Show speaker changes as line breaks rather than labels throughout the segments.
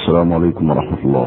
السلام عليكم ورحمة الله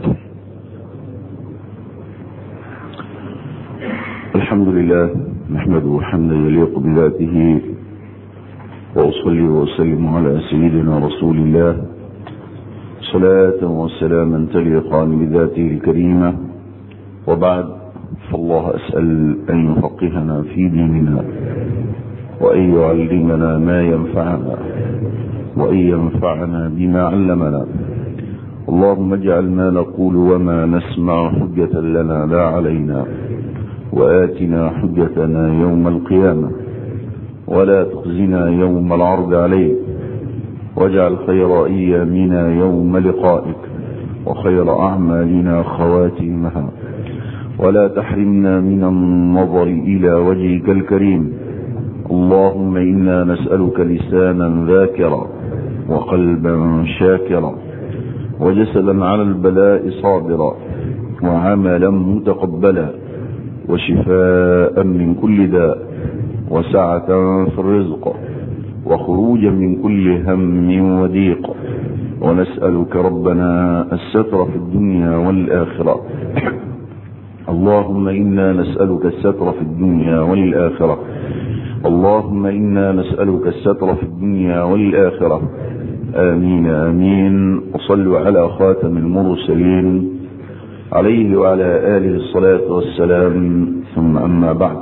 الحمد لله نحمده حمدا يليق بذاته وأصلي وأسلم على سيدنا رسول الله صلاة وسلاما تليقان بذاته الكريمة وبعد فالله أسأل أن يفقهنا في ديننا وأن يعلمنا ما ينفعنا وأن ينفعنا بما علمنا اللهم اجعل ما نقول وما نسمع حجة لنا لا علينا وآتنا حجتنا يوم القيامة ولا تخزنا يوم العرض عليك واجعل خير أيامنا يوم لقائك وخير أعمالنا خواتيمها ولا تحرمنا من النظر إلى وجهك الكريم اللهم إنا نسألك لسانا ذاكرا وقلبا شاكرا وجسدا على البلاء صابرا وعملا متقبلا وشفاء من كل داء وسعة في الرزق وخروجا من كل هم وضيق ونسألك ربنا الستر في الدنيا والآخرة اللهم إنا نسألك الستر في الدنيا والآخرة اللهم إنا نسألك الستر في الدنيا والآخرة آمين آمين وصلوا على خاتم المرسلين عليه وعلى آله الصلاة والسلام ثم أما بعد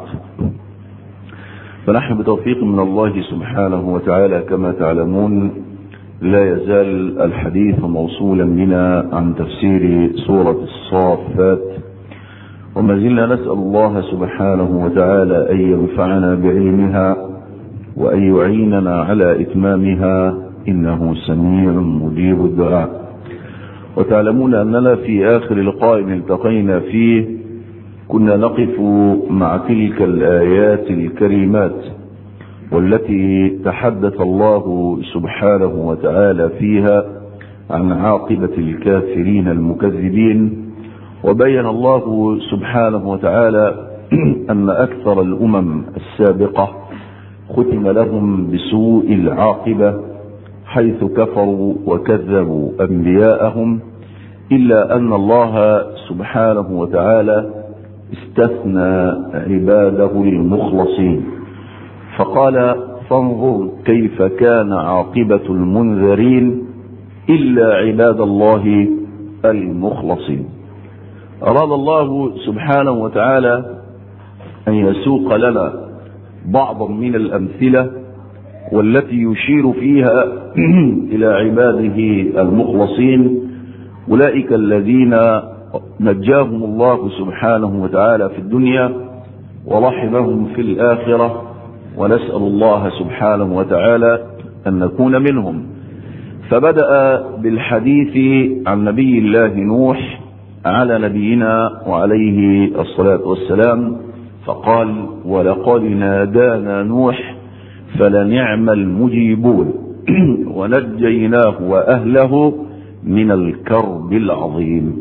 فنحن بتوفيق من الله سبحانه وتعالى كما تعلمون لا يزال الحديث موصولا بنا عن تفسير سورة الصافات وما زلنا نسأل الله سبحانه وتعالى أن ينفعنا بعلمها وأن يعيننا على إتمامها إنه سميع مجيب الدعاء وتعلمون أننا في آخر لقاء التقينا فيه كنا نقف مع تلك الآيات الكريمات والتي تحدث الله سبحانه وتعالى فيها عن عاقبة الكافرين المكذبين وبين الله سبحانه وتعالى أن أكثر الأمم السابقة ختم لهم بسوء العاقبة حيث كفروا وكذبوا أنبياءهم إلا أن الله سبحانه وتعالى استثنى عباده المخلصين فقال فانظر كيف كان عاقبة المنذرين إلا عباد الله المخلصين أراد الله سبحانه وتعالى أن يسوق لنا بعضا من الأمثلة والتي يشير فيها إلى عباده المخلصين أولئك الذين نجاهم الله سبحانه وتعالى في الدنيا ورحمهم في الآخرة ونسأل الله سبحانه وتعالى أن نكون منهم فبدأ بالحديث عن نبي الله نوح على نبينا وعليه الصلاة والسلام فقال ولقد نادانا نوح فلنعم المجيبون ونجيناه وأهله من الكرب العظيم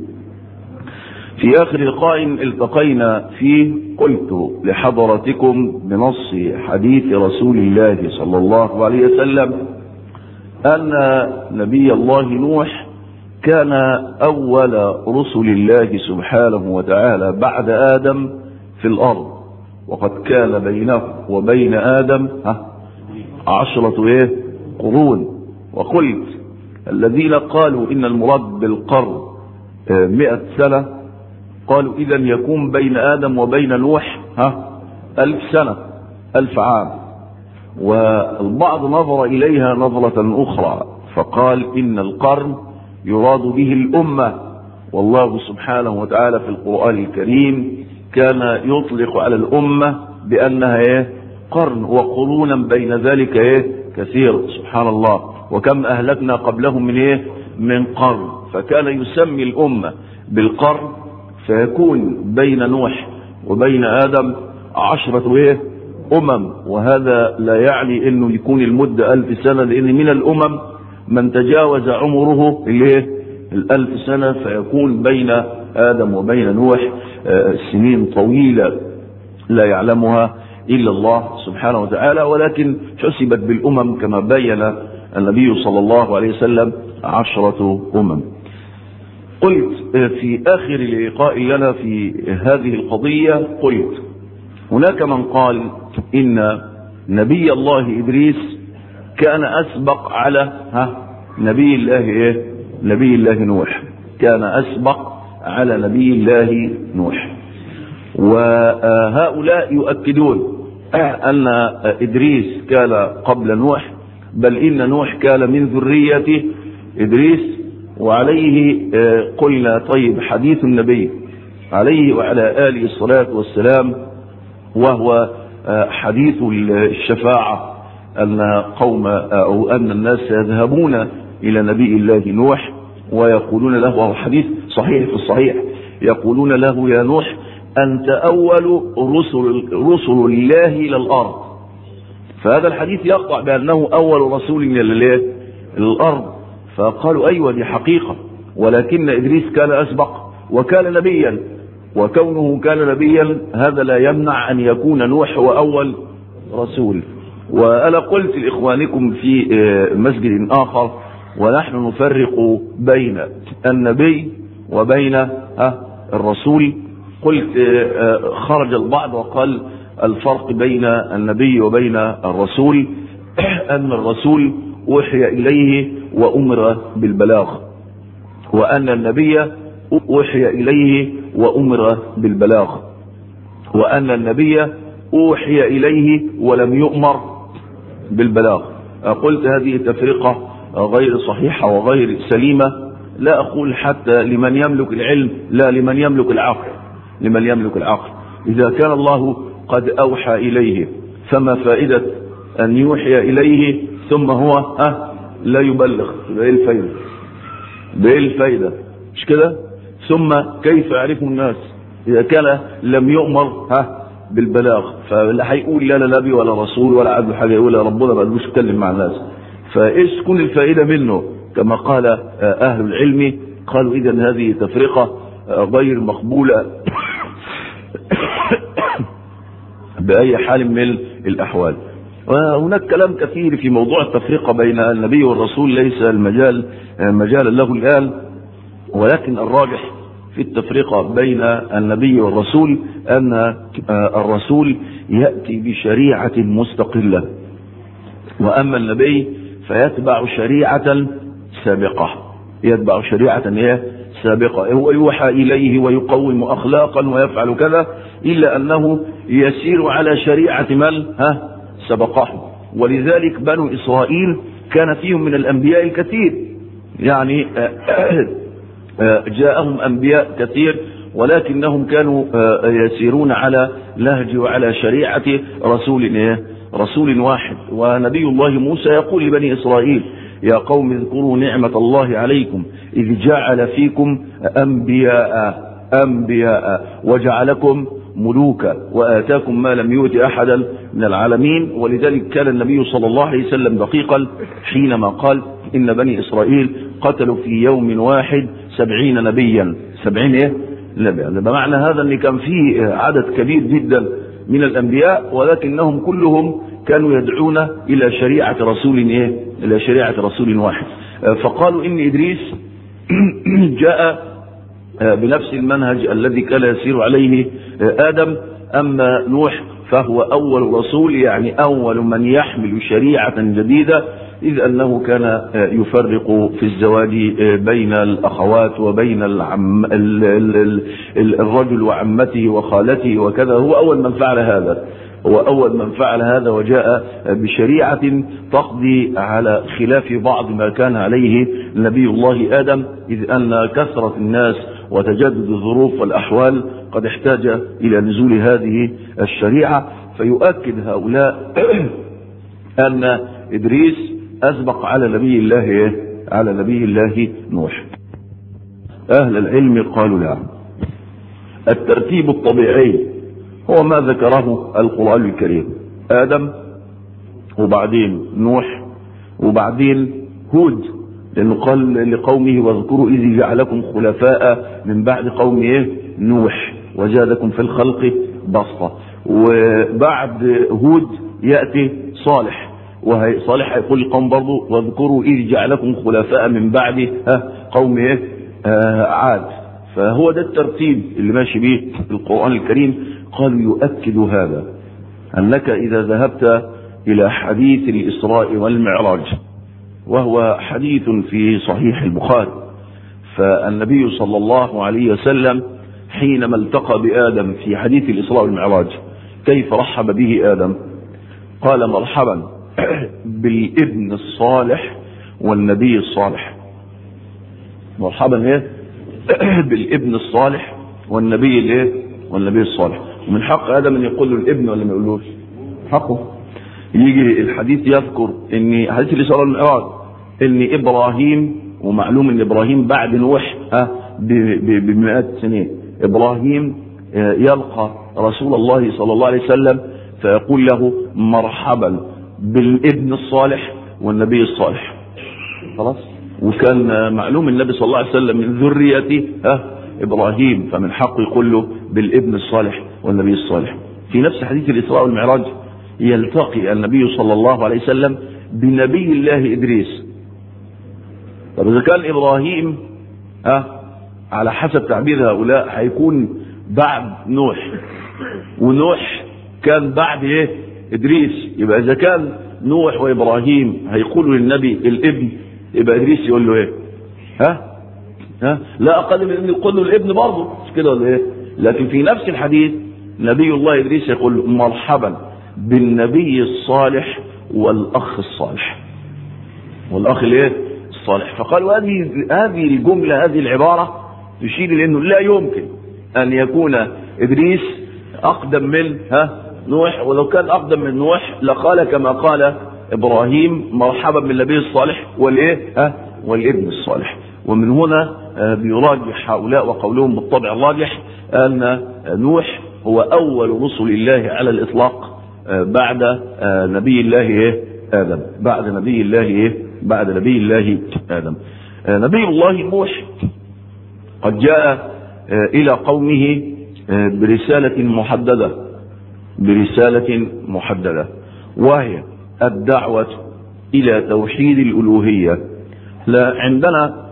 في آخر لقاء التقينا فيه قلت لحضرتكم بنص حديث رسول الله صلى الله عليه وسلم أن نبي الله نوح كان أول رسل الله سبحانه وتعالى بعد آدم في الأرض وقد كان بينه وبين آدم عشرة إيه قرون وقلت الذين قالوا إن المراد بالقرن مئة سنة قالوا إذا يكون بين آدم وبين نوح ها ألف سنة ألف عام والبعض نظر إليها نظرة أخرى فقال إن القرن يراد به الأمة والله سبحانه وتعالى في القرآن الكريم كان يطلق على الأمة بأنها إيه قرن وقرونا بين ذلك إيه كثير سبحان الله وكم أهلكنا قبلهم من إيه من قرن فكان يسمي الأمة بالقرن فيكون بين نوح وبين آدم عشرة إيه أمم وهذا لا يعني أنه يكون المدة ألف سنة لأن من الأمم من تجاوز عمره الايه الألف سنة فيكون بين آدم وبين نوح سنين طويلة لا يعلمها إلا الله سبحانه وتعالى ولكن حسبت بالأمم كما بين النبي صلى الله عليه وسلم عشرة أمم قلت في آخر لقاء لنا في هذه القضية قلت هناك من قال إن نبي الله إدريس كان أسبق على ها نبي الله إيه نبي الله نوح كان أسبق على نبي الله نوح وهؤلاء يؤكدون أن إدريس كان قبل نوح بل إن نوح كان من ذرية إدريس وعليه قلنا طيب حديث النبي عليه وعلى آله الصلاة والسلام وهو حديث الشفاعة أن قوم أو أن الناس يذهبون إلى نبي الله نوح ويقولون له وهو حديث صحيح في الصحيح يقولون له يا نوح أنت أول رسل, رسل الله إلى الأرض فهذا الحديث يقطع بأنه أول رسول إلى الأرض فقالوا أيوة دي حقيقة ولكن إدريس كان أسبق وكان نبيا وكونه كان نبيا هذا لا يمنع أن يكون نوح هو أول رسول وأنا قلت لإخوانكم في مسجد آخر ونحن نفرق بين النبي وبين الرسول قلت خرج البعض وقال الفرق بين النبي وبين الرسول أن الرسول أوحي إليه وأمر بالبلاغ وأن النبي أوحي إليه وأمر بالبلاغ وأن النبي أوحي إليه ولم يؤمر بالبلاغ قلت هذه تفرقة غير صحيحة وغير سليمة لا أقول حتى لمن يملك العلم لا لمن يملك العقل لمن يملك العقل إذا كان الله قد أوحى إليه فما فائدة أن يوحي إليه ثم هو أه لا يبلغ بإيه الفايدة بإيه الفايدة مش كده ثم كيف يعرفه الناس إذا كان لم يؤمر ها بالبلاغ فلا هيقول لا لا نبي ولا رسول ولا عبد حاجة يقول ربنا ما قدوش يتكلم مع الناس فإيش تكون الفائدة منه كما قال أهل العلم قالوا إذا هذه تفرقة غير مقبولة بأي حال من الأحوال وهناك كلام كثير في موضوع التفرقة بين النبي والرسول ليس المجال مجالا له الآن ولكن الراجح في التفرقة بين النبي والرسول أن الرسول يأتي بشريعة مستقلة وأما النبي فيتبع شريعة سابقة يتبع شريعة إيه سابقة هو يوحى إليه ويقوم أخلاقا ويفعل كذا إلا أنه يسير على شريعة من ها سبقه ولذلك بنو إسرائيل كان فيهم من الأنبياء الكثير يعني جاءهم أنبياء كثير ولكنهم كانوا يسيرون على نهج وعلى شريعة رسول إيه؟ رسول واحد ونبي الله موسى يقول لبني إسرائيل يا قوم اذكروا نعمة الله عليكم إذ جعل فيكم أنبياء أنبياء وجعلكم ملوكا وآتاكم ما لم يؤت أحدا من العالمين ولذلك كان النبي صلى الله عليه وسلم دقيقا حينما قال إن بني إسرائيل قتلوا في يوم واحد سبعين نبيا سبعين إيه نبيا بمعنى هذا أن كان في عدد كبير جدا من الأنبياء ولكنهم كلهم كانوا يدعون إلى شريعة رسول إيه إلى شريعة رسول واحد فقالوا إن إدريس جاء بنفس المنهج الذي كان يسير عليه آدم أما نوح فهو أول رسول يعني أول من يحمل شريعة جديدة إذ أنه كان يفرق في الزواج بين الأخوات وبين العم الرجل وعمته وخالته وكذا هو أول من فعل هذا هو أول من فعل هذا وجاء بشريعة تقضي على خلاف بعض ما كان عليه نبي الله آدم إذ أن كثرة الناس وتجدد الظروف والأحوال قد احتاج إلى نزول هذه الشريعة فيؤكد هؤلاء أن إدريس أسبق على نبي الله على نبي الله نوح أهل العلم قالوا لا الترتيب الطبيعي هو ما ذكره القرآن الكريم آدم وبعدين نوح وبعدين هود لأنه قال لقومه واذكروا إذ جعلكم خلفاء من بعد قوم إيه نوح وزادكم في الخلق بسطة وبعد هود يأتي صالح وهي صالح هيقول القوم برضه واذكروا إذ جعلكم خلفاء من بعد ها قوم إيه آه عاد فهو ده الترتيب اللي ماشي به القرآن الكريم قال يؤكد هذا أنك إذا ذهبت إلى حديث الإسراء والمعراج وهو حديث في صحيح البخاري فالنبي صلى الله عليه وسلم حينما التقى بآدم في حديث الإسراء والمعراج كيف رحب به آدم قال مرحبا بالابن الصالح والنبي الصالح مرحبا ايه بالابن الصالح والنبي الايه والنبي الصالح ومن حق ادم ان يقول له الابن ولا ما يقولوش حقه يجي الحديث يذكر ان حديث الاسراء والمعراج ان ابراهيم ومعلوم ان ابراهيم بعد نوح ها بمئات سنين ابراهيم يلقى رسول الله صلى الله عليه وسلم فيقول له مرحبا بالابن الصالح والنبي الصالح خلاص وكان معلوم النبي صلى الله عليه وسلم من ذريته ها ابراهيم فمن حقه يقول له بالابن الصالح والنبي الصالح في نفس حديث الاسراء والمعراج يلتقي النبي صلى الله عليه وسلم بنبي الله ادريس طب اذا كان ابراهيم ها على حسب تعبير هؤلاء هيكون بعد نوح ونوح كان بعد ايه ادريس يبقى اذا كان نوح وابراهيم هيقولوا للنبي الابن يبقى ادريس يقول له ايه ها ها لا اقل من ان يقول له الابن برضه مش كده ولا ايه لكن في نفس الحديث نبي الله ادريس يقول له مرحبا بالنبي الصالح والاخ الصالح والاخ الايه الصالح فقالوا هذه هذه الجمله هذه العباره تشير لانه لا يمكن ان يكون ادريس اقدم من ها نوح ولو كان اقدم من نوح لقال كما قال ابراهيم مرحبا بالنبي الصالح والايه ها والابن الصالح ومن هنا بيراجح هؤلاء وقولهم بالطبع الراجح ان نوح هو اول رسل الله على الاطلاق بعد نبي الله ايه ادم بعد نبي الله ايه بعد نبي الله ادم نبي الله نوح قد جاء الى قومه برساله محدده برساله محدده وهي الدعوه الى توحيد الالوهيه لا عندنا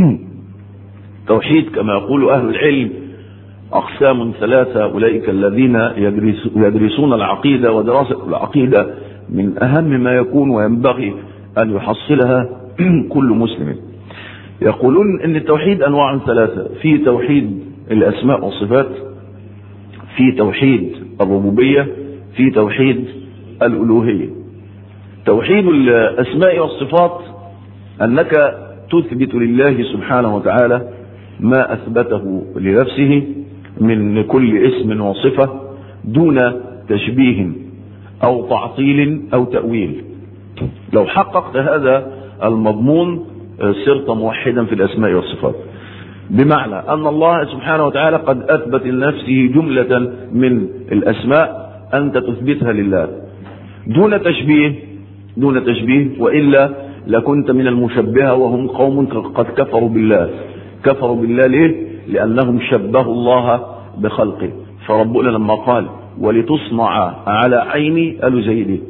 توحيد كما يقول اهل العلم اقسام ثلاثه اولئك الذين يدرسون العقيده ودراسه العقيده من اهم ما يكون وينبغي ان يحصلها كل مسلم يقولون ان التوحيد انواع ثلاثه في توحيد الاسماء والصفات في توحيد الربوبيه في توحيد الالوهيه توحيد الاسماء والصفات انك تثبت لله سبحانه وتعالى ما اثبته لنفسه من كل اسم وصفه دون تشبيه او تعطيل او تاويل لو حققت هذا المضمون صرت موحدا في الاسماء والصفات بمعنى ان الله سبحانه وتعالى قد اثبت لنفسه جمله من الاسماء انت تثبتها لله دون تشبيه دون تشبيه والا لكنت من المشبهه وهم قوم قد كفروا بالله كفروا بالله ليه لانهم شبهوا الله بخلقه فربنا لما قال ولتصنع على عيني قالوا زي دي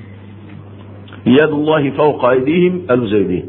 يد الله فوق ايديهم قالوا زي دي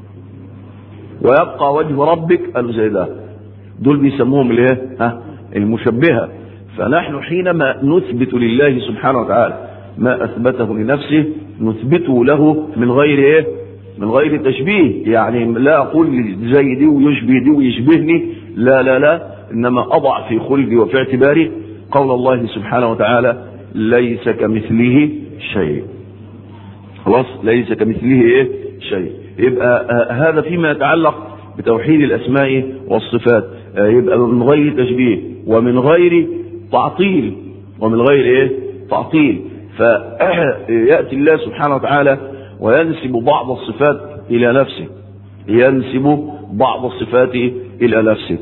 ويبقى وجه ربك قالوا زي ده دول بيسموهم الايه ها المشبهه فنحن حينما نثبت لله سبحانه وتعالى ما اثبته لنفسه نثبته له من غير ايه من غير تشبيه يعني لا اقول زي دي ويشبه دي ويشبهني لا لا لا انما اضع في خلقي وفي اعتباري قول الله سبحانه وتعالى ليس كمثله شيء خلاص ليس كمثله ايه شيء يبقى آه هذا فيما يتعلق بتوحيد الاسماء والصفات آه يبقى من غير تشبيه ومن غير تعطيل ومن غير ايه تعطيل فياتي الله سبحانه وتعالى وينسب بعض الصفات الى نفسه ينسب بعض الصفات الى نفسه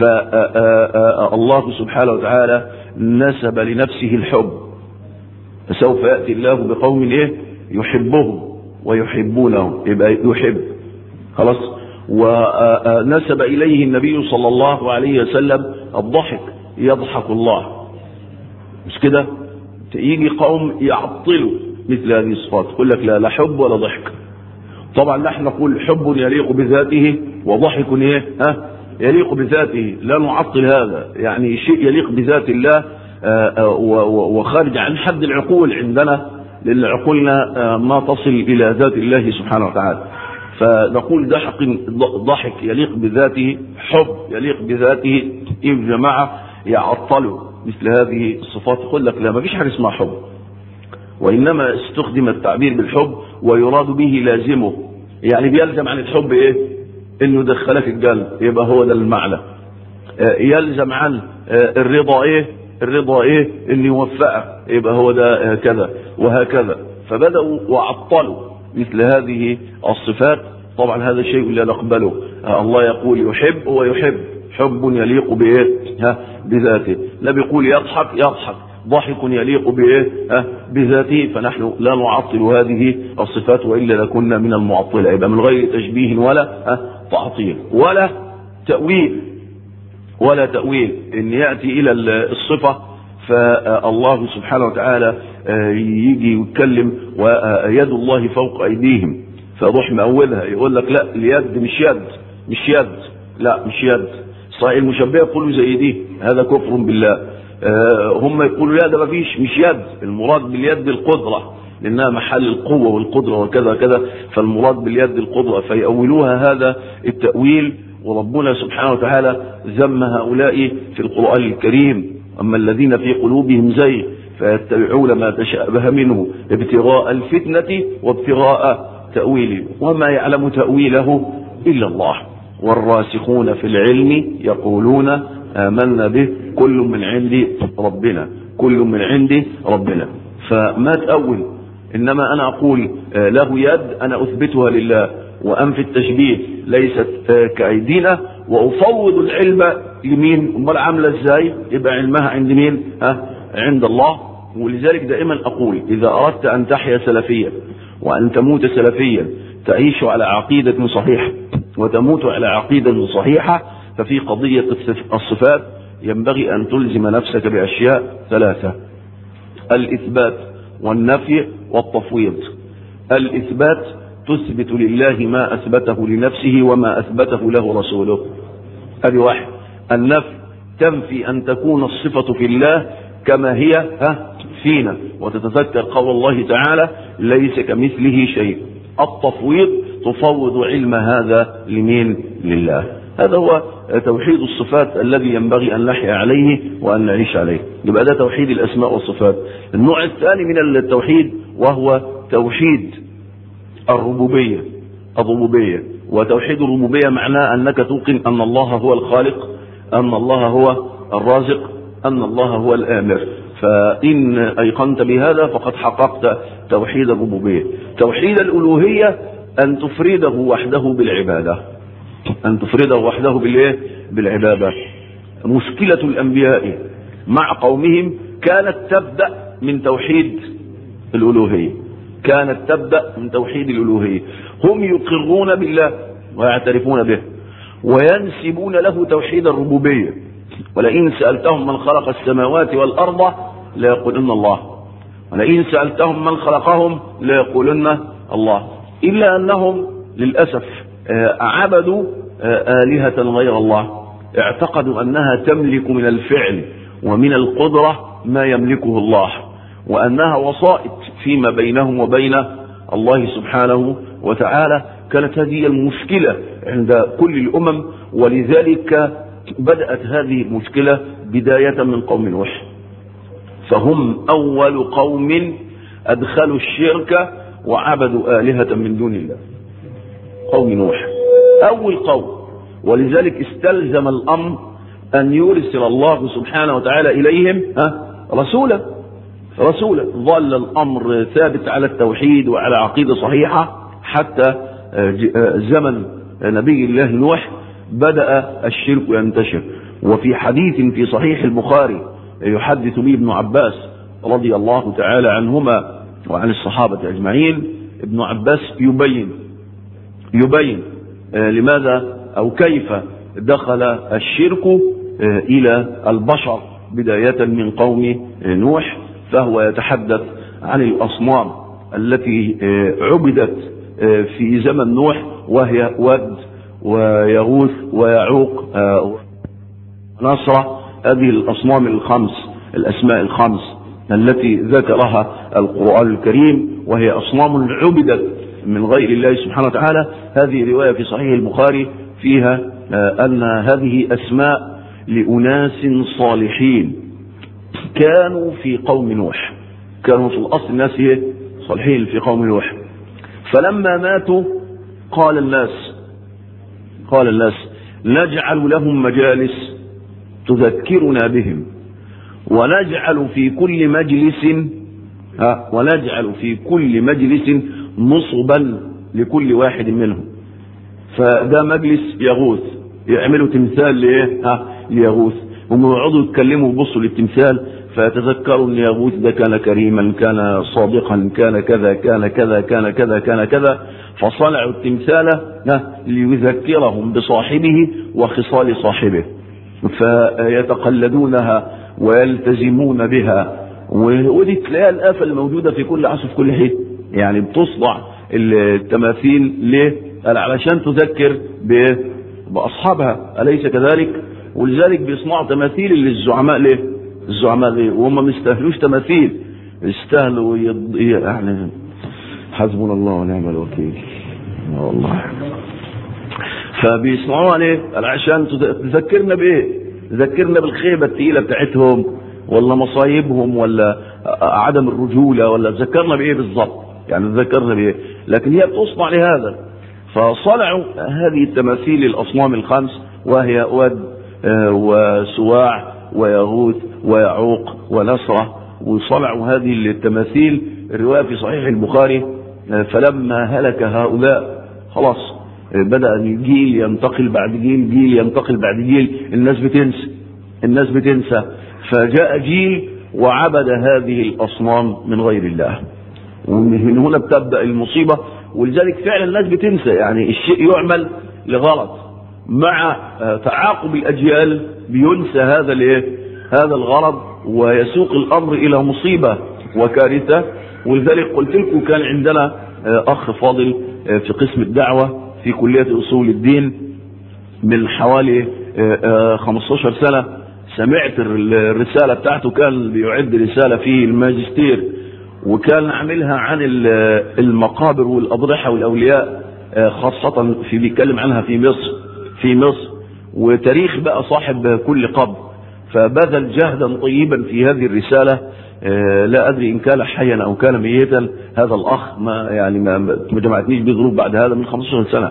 فالله سبحانه وتعالى نسب لنفسه الحب فسوف ياتي الله بقوم ايه يحبهم ويحبونه يبقى يحب خلاص ونسب اليه النبي صلى الله عليه وسلم الضحك يضحك الله مش كده يجي قوم يعطلوا مثل هذه الصفات يقول لك لا لا حب ولا ضحك طبعا نحن نقول حب يليق بذاته وضحك ايه ها يليق بذاته لا نعطل هذا يعني شيء يليق بذات الله وخارج عن حد العقول عندنا لأن عقولنا ما تصل إلى ذات الله سبحانه وتعالى فنقول ضحك ضحك يليق بذاته حب يليق بذاته إيه جماعة يعطلوا مثل هذه الصفات يقول لك لا ما فيش حاجة اسمها حب وإنما استخدم التعبير بالحب ويراد به لازمه يعني بيلزم عن الحب إيه إنه يدخلك القلب يبقى هو ده المعنى يلزم عن الرضا إيه الرضا إيه إنه يوفقك يبقى هو ده كذا وهكذا فبدأوا وعطلوا مثل هذه الصفات طبعا هذا شيء لا نقبله الله يقول يحب ويحب حب يليق بايه ها بذاته لا بيقول يضحك يضحك ضحك يليق بايه ها بذاته فنحن لا نعطل هذه الصفات والا لكنا من المعطله يبقى من غير تشبيه ولا ها تعطيل ولا تاويل ولا تاويل ان ياتي الى الصفه فالله سبحانه وتعالى يجي يتكلم ويد الله فوق ايديهم فروح مأولها يقول لك لا اليد مش يد مش يد لا مش يد صحيح المشبهه يقولوا زي دي هذا كفر بالله هم يقولوا لا ده ما فيش مش يد المراد باليد القدره لانها محل القوه والقدره وكذا كذا فالمراد باليد القدره فيأولوها هذا التأويل وربنا سبحانه وتعالى ذم هؤلاء في القرآن الكريم أما الذين في قلوبهم زيغ فيتبعون ما تشابه منه ابتغاء الفتنة وابتغاء تأويله وما يعلم تأويله إلا الله والراسخون في العلم يقولون آمنا به كل من عند ربنا كل من عند ربنا فما تأول إنما أنا أقول له يد أنا أثبتها لله وأنفي التشبيه ليست كأيدينا وأفوض العلم لمين أمال عاملة إزاي يبقى علمها عند مين ها عند الله ولذلك دائما أقول إذا أردت أن تحيا سلفيا وأن تموت سلفيا تعيش على عقيدة صحيحة وتموت على عقيدة صحيحة ففي قضية الصفات ينبغي أن تلزم نفسك بأشياء ثلاثة الإثبات والنفي والتفويض الإثبات تثبت لله ما أثبته لنفسه وما أثبته له رسوله هذه واحد النفي تنفي أن تكون الصفة في الله كما هي ها فينا وتتذكر قول الله تعالى ليس كمثله شيء التفويض تفوض علم هذا لمين لله هذا هو توحيد الصفات الذي ينبغي أن نحيا عليه وأن نعيش عليه يبقى ده توحيد الأسماء والصفات النوع الثاني من التوحيد وهو توحيد الربوبية الربوبية وتوحيد الربوبية معناه أنك توقن أن الله هو الخالق أن الله هو الرازق أن الله هو الآمر فإن أيقنت بهذا فقد حققت توحيد الربوبية توحيد الألوهية أن تفرده وحده بالعبادة أن تفرده وحده بالإيه؟ بالعبادة مشكلة الأنبياء مع قومهم كانت تبدأ من توحيد الألوهية كانت تبدأ من توحيد الألوهية هم يقرون بالله ويعترفون به وينسبون له توحيد الربوبية ولئن سألتهم من خلق السماوات والأرض ليقولن الله ولئن سألتهم من خلقهم ليقولن الله إلا أنهم للأسف عبدوا آلهة غير الله اعتقدوا أنها تملك من الفعل ومن القدرة ما يملكه الله وأنها وسائط فيما بينهم وبين الله سبحانه وتعالى كانت هذه المشكلة عند كل الأمم ولذلك بدأت هذه المشكلة بداية من قوم نوح فهم أول قوم أدخلوا الشرك وعبدوا آلهة من دون الله قوم نوح أول قوم ولذلك استلزم الأمر أن يرسل الله سبحانه وتعالى إليهم ها رسولا رسولا ظل الأمر ثابت على التوحيد وعلى عقيدة صحيحة حتى زمن نبي الله نوح بدأ الشرك ينتشر وفي حديث في صحيح البخاري يحدث به ابن عباس رضي الله تعالى عنهما وعن الصحابة أجمعين ابن عباس يبين يبين لماذا أو كيف دخل الشرك إلى البشر بداية من قوم نوح فهو يتحدث عن الأصنام التي عبدت في زمن نوح وهي ود ويغوث ويعوق ونصرة هذه الأصنام الخمس الأسماء الخمس التي ذكرها القرآن الكريم وهي أصنام عبدت من غير الله سبحانه وتعالى هذه رواية في صحيح البخاري فيها أن هذه أسماء لأناس صالحين كانوا في قوم نوح كانوا في الأصل الناس صالحين في قوم نوح فلما ماتوا قال الناس قال الناس نجعل لهم مجالس تذكرنا بهم ونجعل في كل مجلس ها ونجعل في كل مجلس نصبا لكل واحد منهم فده مجلس يغوث يعملوا تمثال لايه ها ليغوث هم يقعدوا يتكلموا ويبصوا للتمثال فيتذكروا ان يغوث ده كان كريما كان صادقا كان كذا كان كذا كان كذا كان كذا فصنعوا التمثال ليذكرهم بصاحبه وخصال صاحبه فيتقلدونها ويلتزمون بها ودي تلاقيها الآفة الموجودة في كل عصر في كل حين يعني بتصنع التماثيل ليه؟ علشان تذكر بأصحابها أليس كذلك؟ ولذلك بيصنعوا تماثيل للزعماء ليه؟ الزعماء ليه؟ وهم ما يستاهلوش تماثيل يستاهلوا يض... يعني حسبنا الله ونعم الوكيل والله فبيصنعوها ليه؟ علشان تذكرنا بايه؟ تذكرنا بالخيبه الثقيله بتاعتهم ولا مصايبهم ولا عدم الرجوله ولا تذكرنا بايه بالظبط؟ يعني تذكرنا بايه؟ لكن هي بتصنع لهذا فصنعوا هذه التماثيل الاصنام الخمس وهي ود وسواع ويغوث ويعوق ونصره وصنعوا هذه التماثيل الروايه في صحيح البخاري فلما هلك هؤلاء خلاص بدأ الجيل ينتقل بعد جيل جيل ينتقل بعد جيل الناس بتنسى الناس بتنسى فجاء جيل وعبد هذه الأصنام من غير الله ومن هنا بتبدأ المصيبة ولذلك فعلا الناس بتنسى يعني الشيء يعمل لغلط مع تعاقب الأجيال بينسى هذا الايه هذا الغرض ويسوق الأمر إلى مصيبة وكارثة ولذلك قلت لكم كان عندنا أخ فاضل في قسم الدعوة في كلية أصول الدين من حوالي 15 سنة سمعت الرسالة بتاعته كان بيعد رسالة في الماجستير وكان عاملها عن المقابر والأضرحة والأولياء خاصة في بيتكلم عنها في مصر في مصر وتاريخ بقى صاحب كل قبر فبذل جهدا طيبا في هذه الرسالة لا ادري ان كان حيا او كان ميتا هذا الاخ ما يعني ما ما جمعتنيش بظروف بعد هذا من 15 سنه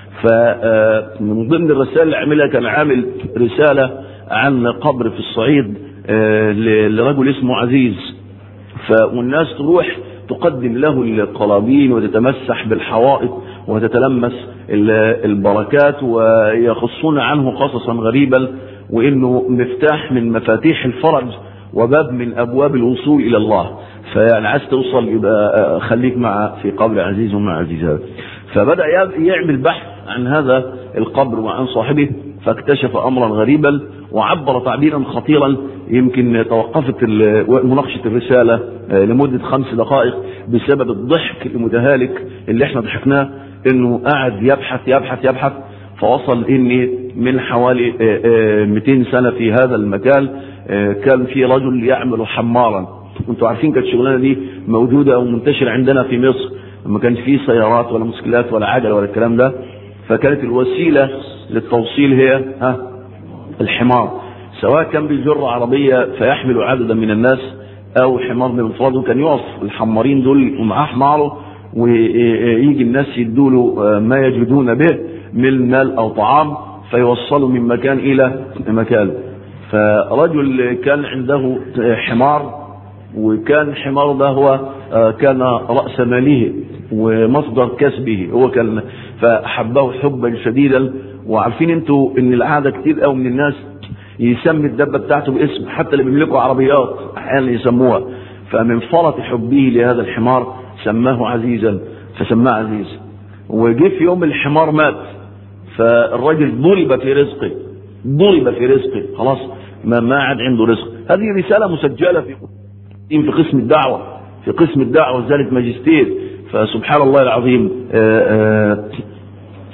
فمن ضمن الرسائل اللي عملها كان عامل رساله عن قبر في الصعيد لرجل اسمه عزيز والناس تروح تقدم له القرابين وتتمسح بالحوائط وتتلمس البركات ويخصون عنه قصصا غريبا وانه مفتاح من مفاتيح الفرج وباب من ابواب الوصول الى الله فيعني عايز توصل يبقى خليك مع في قبر عزيز ومع عزيز هذا فبدا يعمل بحث عن هذا القبر وعن صاحبه فاكتشف امرا غريبا وعبر تعبيرا خطيرا يمكن توقفت مناقشه الرساله لمده خمس دقائق بسبب الضحك المتهالك اللي احنا ضحكناه انه قاعد يبحث يبحث يبحث فوصل اني من حوالي 200 سنه في هذا المكان كان في رجل يعمل حمارا انتوا عارفين كانت الشغلانه دي موجوده ومنتشره عندنا في مصر ما كانش فيه سيارات ولا موتوسيكلات ولا عجل ولا الكلام ده فكانت الوسيله للتوصيل هي ها الحمار سواء كان بيجر عربيه فيحمل عددا من الناس او حمار بمفرده كان يقف الحمارين دول ومعاه حماره ويجي الناس يدوا له ما يجدون به من مال او طعام فيوصلوا من مكان الى مكان فرجل كان عنده حمار وكان حمار ده هو كان رأس ماله ومصدر كسبه هو كان فحبه حبا شديدا وعارفين انتوا ان العادة كتير قوي من الناس يسمي الدبة بتاعته باسم حتى اللي بيملكوا عربيات احيانا يسموها فمن فرط حبه لهذا الحمار سماه عزيزا فسماه عزيز وجه في يوم الحمار مات فالراجل ضرب في رزقه ضرب في رزقه خلاص ما ما عاد عنده رزق هذه رسالة مسجلة في في قسم الدعوة في قسم الدعوة ذلك ماجستير فسبحان الله العظيم آآ آآ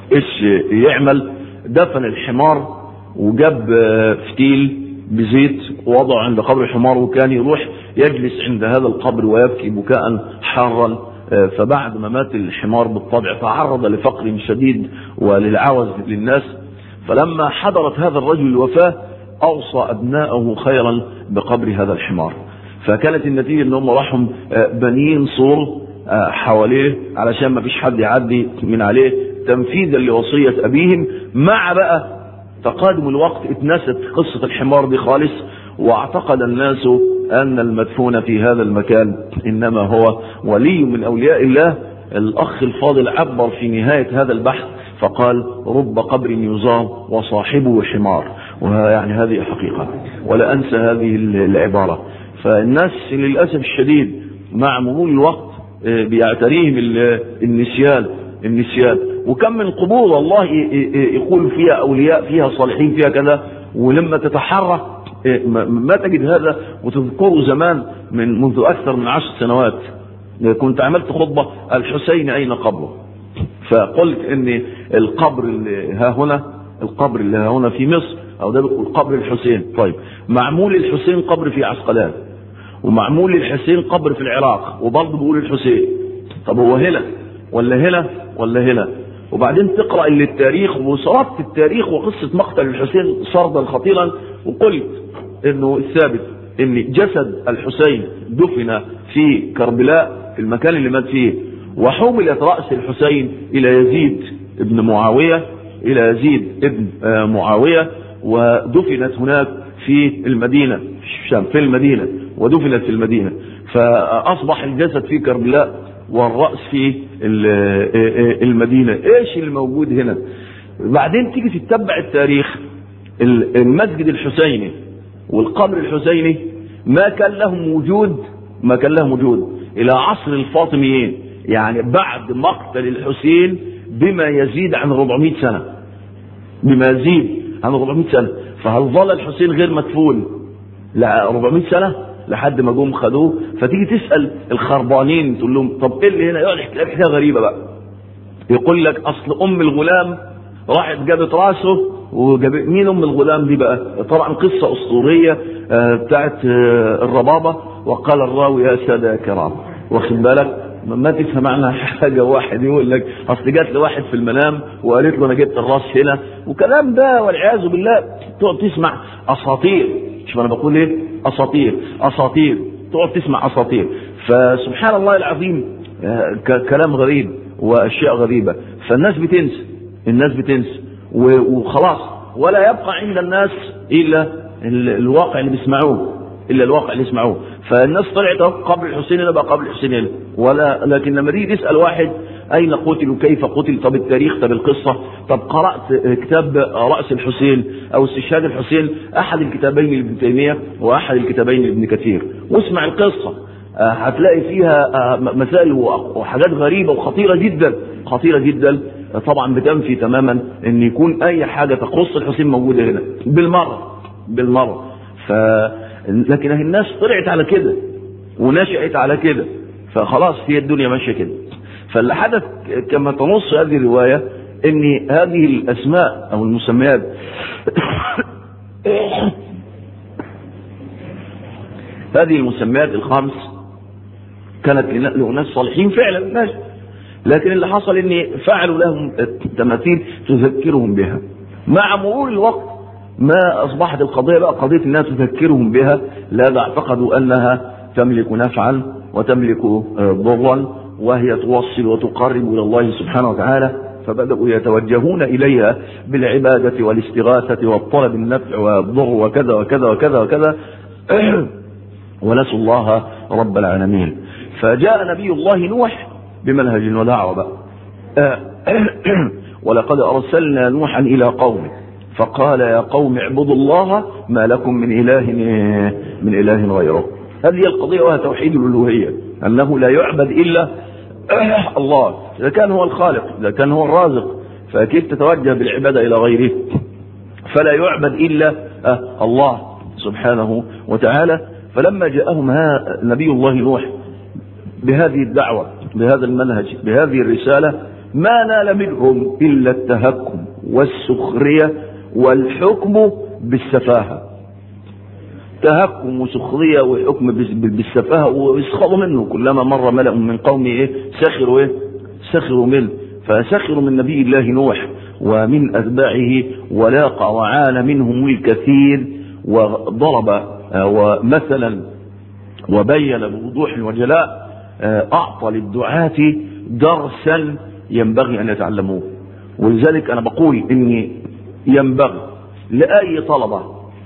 ايش يعمل دفن الحمار وجاب فتيل بزيت ووضعه عند قبر الحمار وكان يروح يجلس عند هذا القبر ويبكي بكاء حارا فبعد ما مات الحمار بالطبع تعرض لفقر شديد وللعوز للناس فلما حضرت هذا الرجل الوفاة أوصى أبناءه خيرا بقبر هذا الحمار فكانت النتيجة ان هم راحوا بنين سور حواليه علشان ما فيش حد يعدي من عليه تنفيذا لوصية أبيهم مع بقى تقادم الوقت اتنست قصة الحمار دي خالص واعتقد الناس أن المدفون في هذا المكان إنما هو ولي من أولياء الله الأخ الفاضل عبر في نهاية هذا البحث فقال رب قبر يزار وصاحبه حمار ويعني هذه حقيقة ولا أنسى هذه العبارة فالناس للأسف الشديد مع مرور الوقت بيعتريهم النسيان النسيان وكم من قبور والله يقول فيها أولياء فيها صالحين فيها كذا ولما تتحرك ما تجد هذا وتذكره زمان من منذ أكثر من عشر سنوات كنت عملت خطبة الحسين أين قبره فقلت ان القبر اللي ها هنا القبر اللي ها هنا في مصر او ده قبر الحسين طيب معمول الحسين قبر في عسقلان ومعمول للحسين قبر في العراق وبرضه بيقول الحسين طب هو هنا ولا هنا ولا هنا وبعدين تقرا اللي التاريخ وصرفت التاريخ وقصه مقتل الحسين سردا خطيرا وقلت انه الثابت ان جسد الحسين دفن في كربلاء في المكان اللي مات فيه وحملت رأس الحسين إلى يزيد ابن معاوية إلى يزيد ابن معاوية ودفنت هناك في المدينة في الشام في المدينة ودفنت في المدينة فأصبح الجسد في كربلاء والرأس في المدينة إيش اللي موجود هنا بعدين تيجي تتبع التاريخ المسجد الحسيني والقبر الحسيني ما كان لهم وجود ما كان لهم وجود إلى عصر الفاطميين يعني بعد مقتل الحسين بما يزيد عن 400 سنة بما يزيد عن 400 سنة فهل ظل الحسين غير مدفون لا 400 سنة لحد ما جم خدوه فتيجي تسأل الخربانين تقول لهم طب ايه اللي هنا يقعد يحكي لك حكايه غريبة بقى يقول لك اصل ام الغلام راحت جابت راسه وجاب مين ام الغلام دي بقى طبعا قصة اسطورية بتاعت الربابة وقال الراوي يا سادة يا كرام واخد بالك ما تفهم عنها حاجه واحد يقول لك اصل جات لواحد في المنام وقالت له انا جبت الراس هنا وكلام ده والعياذ بالله تقعد تسمع اساطير شوف انا بقول ايه اساطير اساطير تقعد تسمع اساطير فسبحان الله العظيم كلام غريب واشياء غريبه فالناس بتنسى الناس بتنسى وخلاص ولا يبقى عند الناس الا الواقع اللي بيسمعوه الا الواقع اللي يسمعوه فالناس طلعت قبر الحسين هنا بقى قبر الحسين هنا ولا لكن لما تيجي تسال واحد اين قتل وكيف قتل طب التاريخ طب القصه طب قرات كتاب راس الحسين او استشهاد الحسين احد الكتابين لابن تيميه واحد الكتابين لابن كثير واسمع القصه هتلاقي فيها مسائل وحاجات غريبه وخطيره جدا خطيره جدا طبعا بتنفي تماما ان يكون اي حاجه تخص الحسين موجوده هنا بالمره بالمره ف لكن الناس طلعت على كده ونشأت على كده فخلاص هي الدنيا ماشيه كده فاللي حدث كما تنص هذه الروايه ان هذه الاسماء او المسميات هذه المسميات الخمس كانت لناس صالحين فعلا ماشي لكن اللي حصل ان فعلوا لهم تماثيل تذكرهم بها مع مرور الوقت ما اصبحت القضيه بقى قضيه انها تذكرهم بها لا اعتقدوا انها تملك نفعا وتملك ضرا وهي توصل وتقرب الى الله سبحانه وتعالى فبداوا يتوجهون اليها بالعباده والاستغاثه والطلب النفع والضر وكذا وكذا وكذا وكذا ونسوا الله رب العالمين فجاء نبي الله نوح بمنهج ودعوه بقى ولقد ارسلنا نوحا الى قومه فقال يا قوم اعبدوا الله ما لكم من اله من اله غيره هذه القضيه وهي توحيد الالوهيه انه لا يعبد الا الله اذا كان هو الخالق اذا كان هو الرازق فكيف تتوجه بالعباده الى غيره فلا يعبد الا الله سبحانه وتعالى فلما جاءهم نبي الله نوح بهذه الدعوه بهذا المنهج بهذه الرساله ما نال منهم إلا التهكم والسخرية والحكم بالسفاهة تهكم وسخرية وحكم بالسفاهة ويسخروا منه كلما مر ملأ من قومه إيه سخروا إيه سخروا منه فسخروا من نبي الله نوح ومن أتباعه ولاقى وعانى منهم الكثير وضرب ومثلا وبين بوضوح وجلاء أعطى للدعاة درسا ينبغي أن يتعلموه ولذلك أنا بقول إن ينبغي لأي طلبة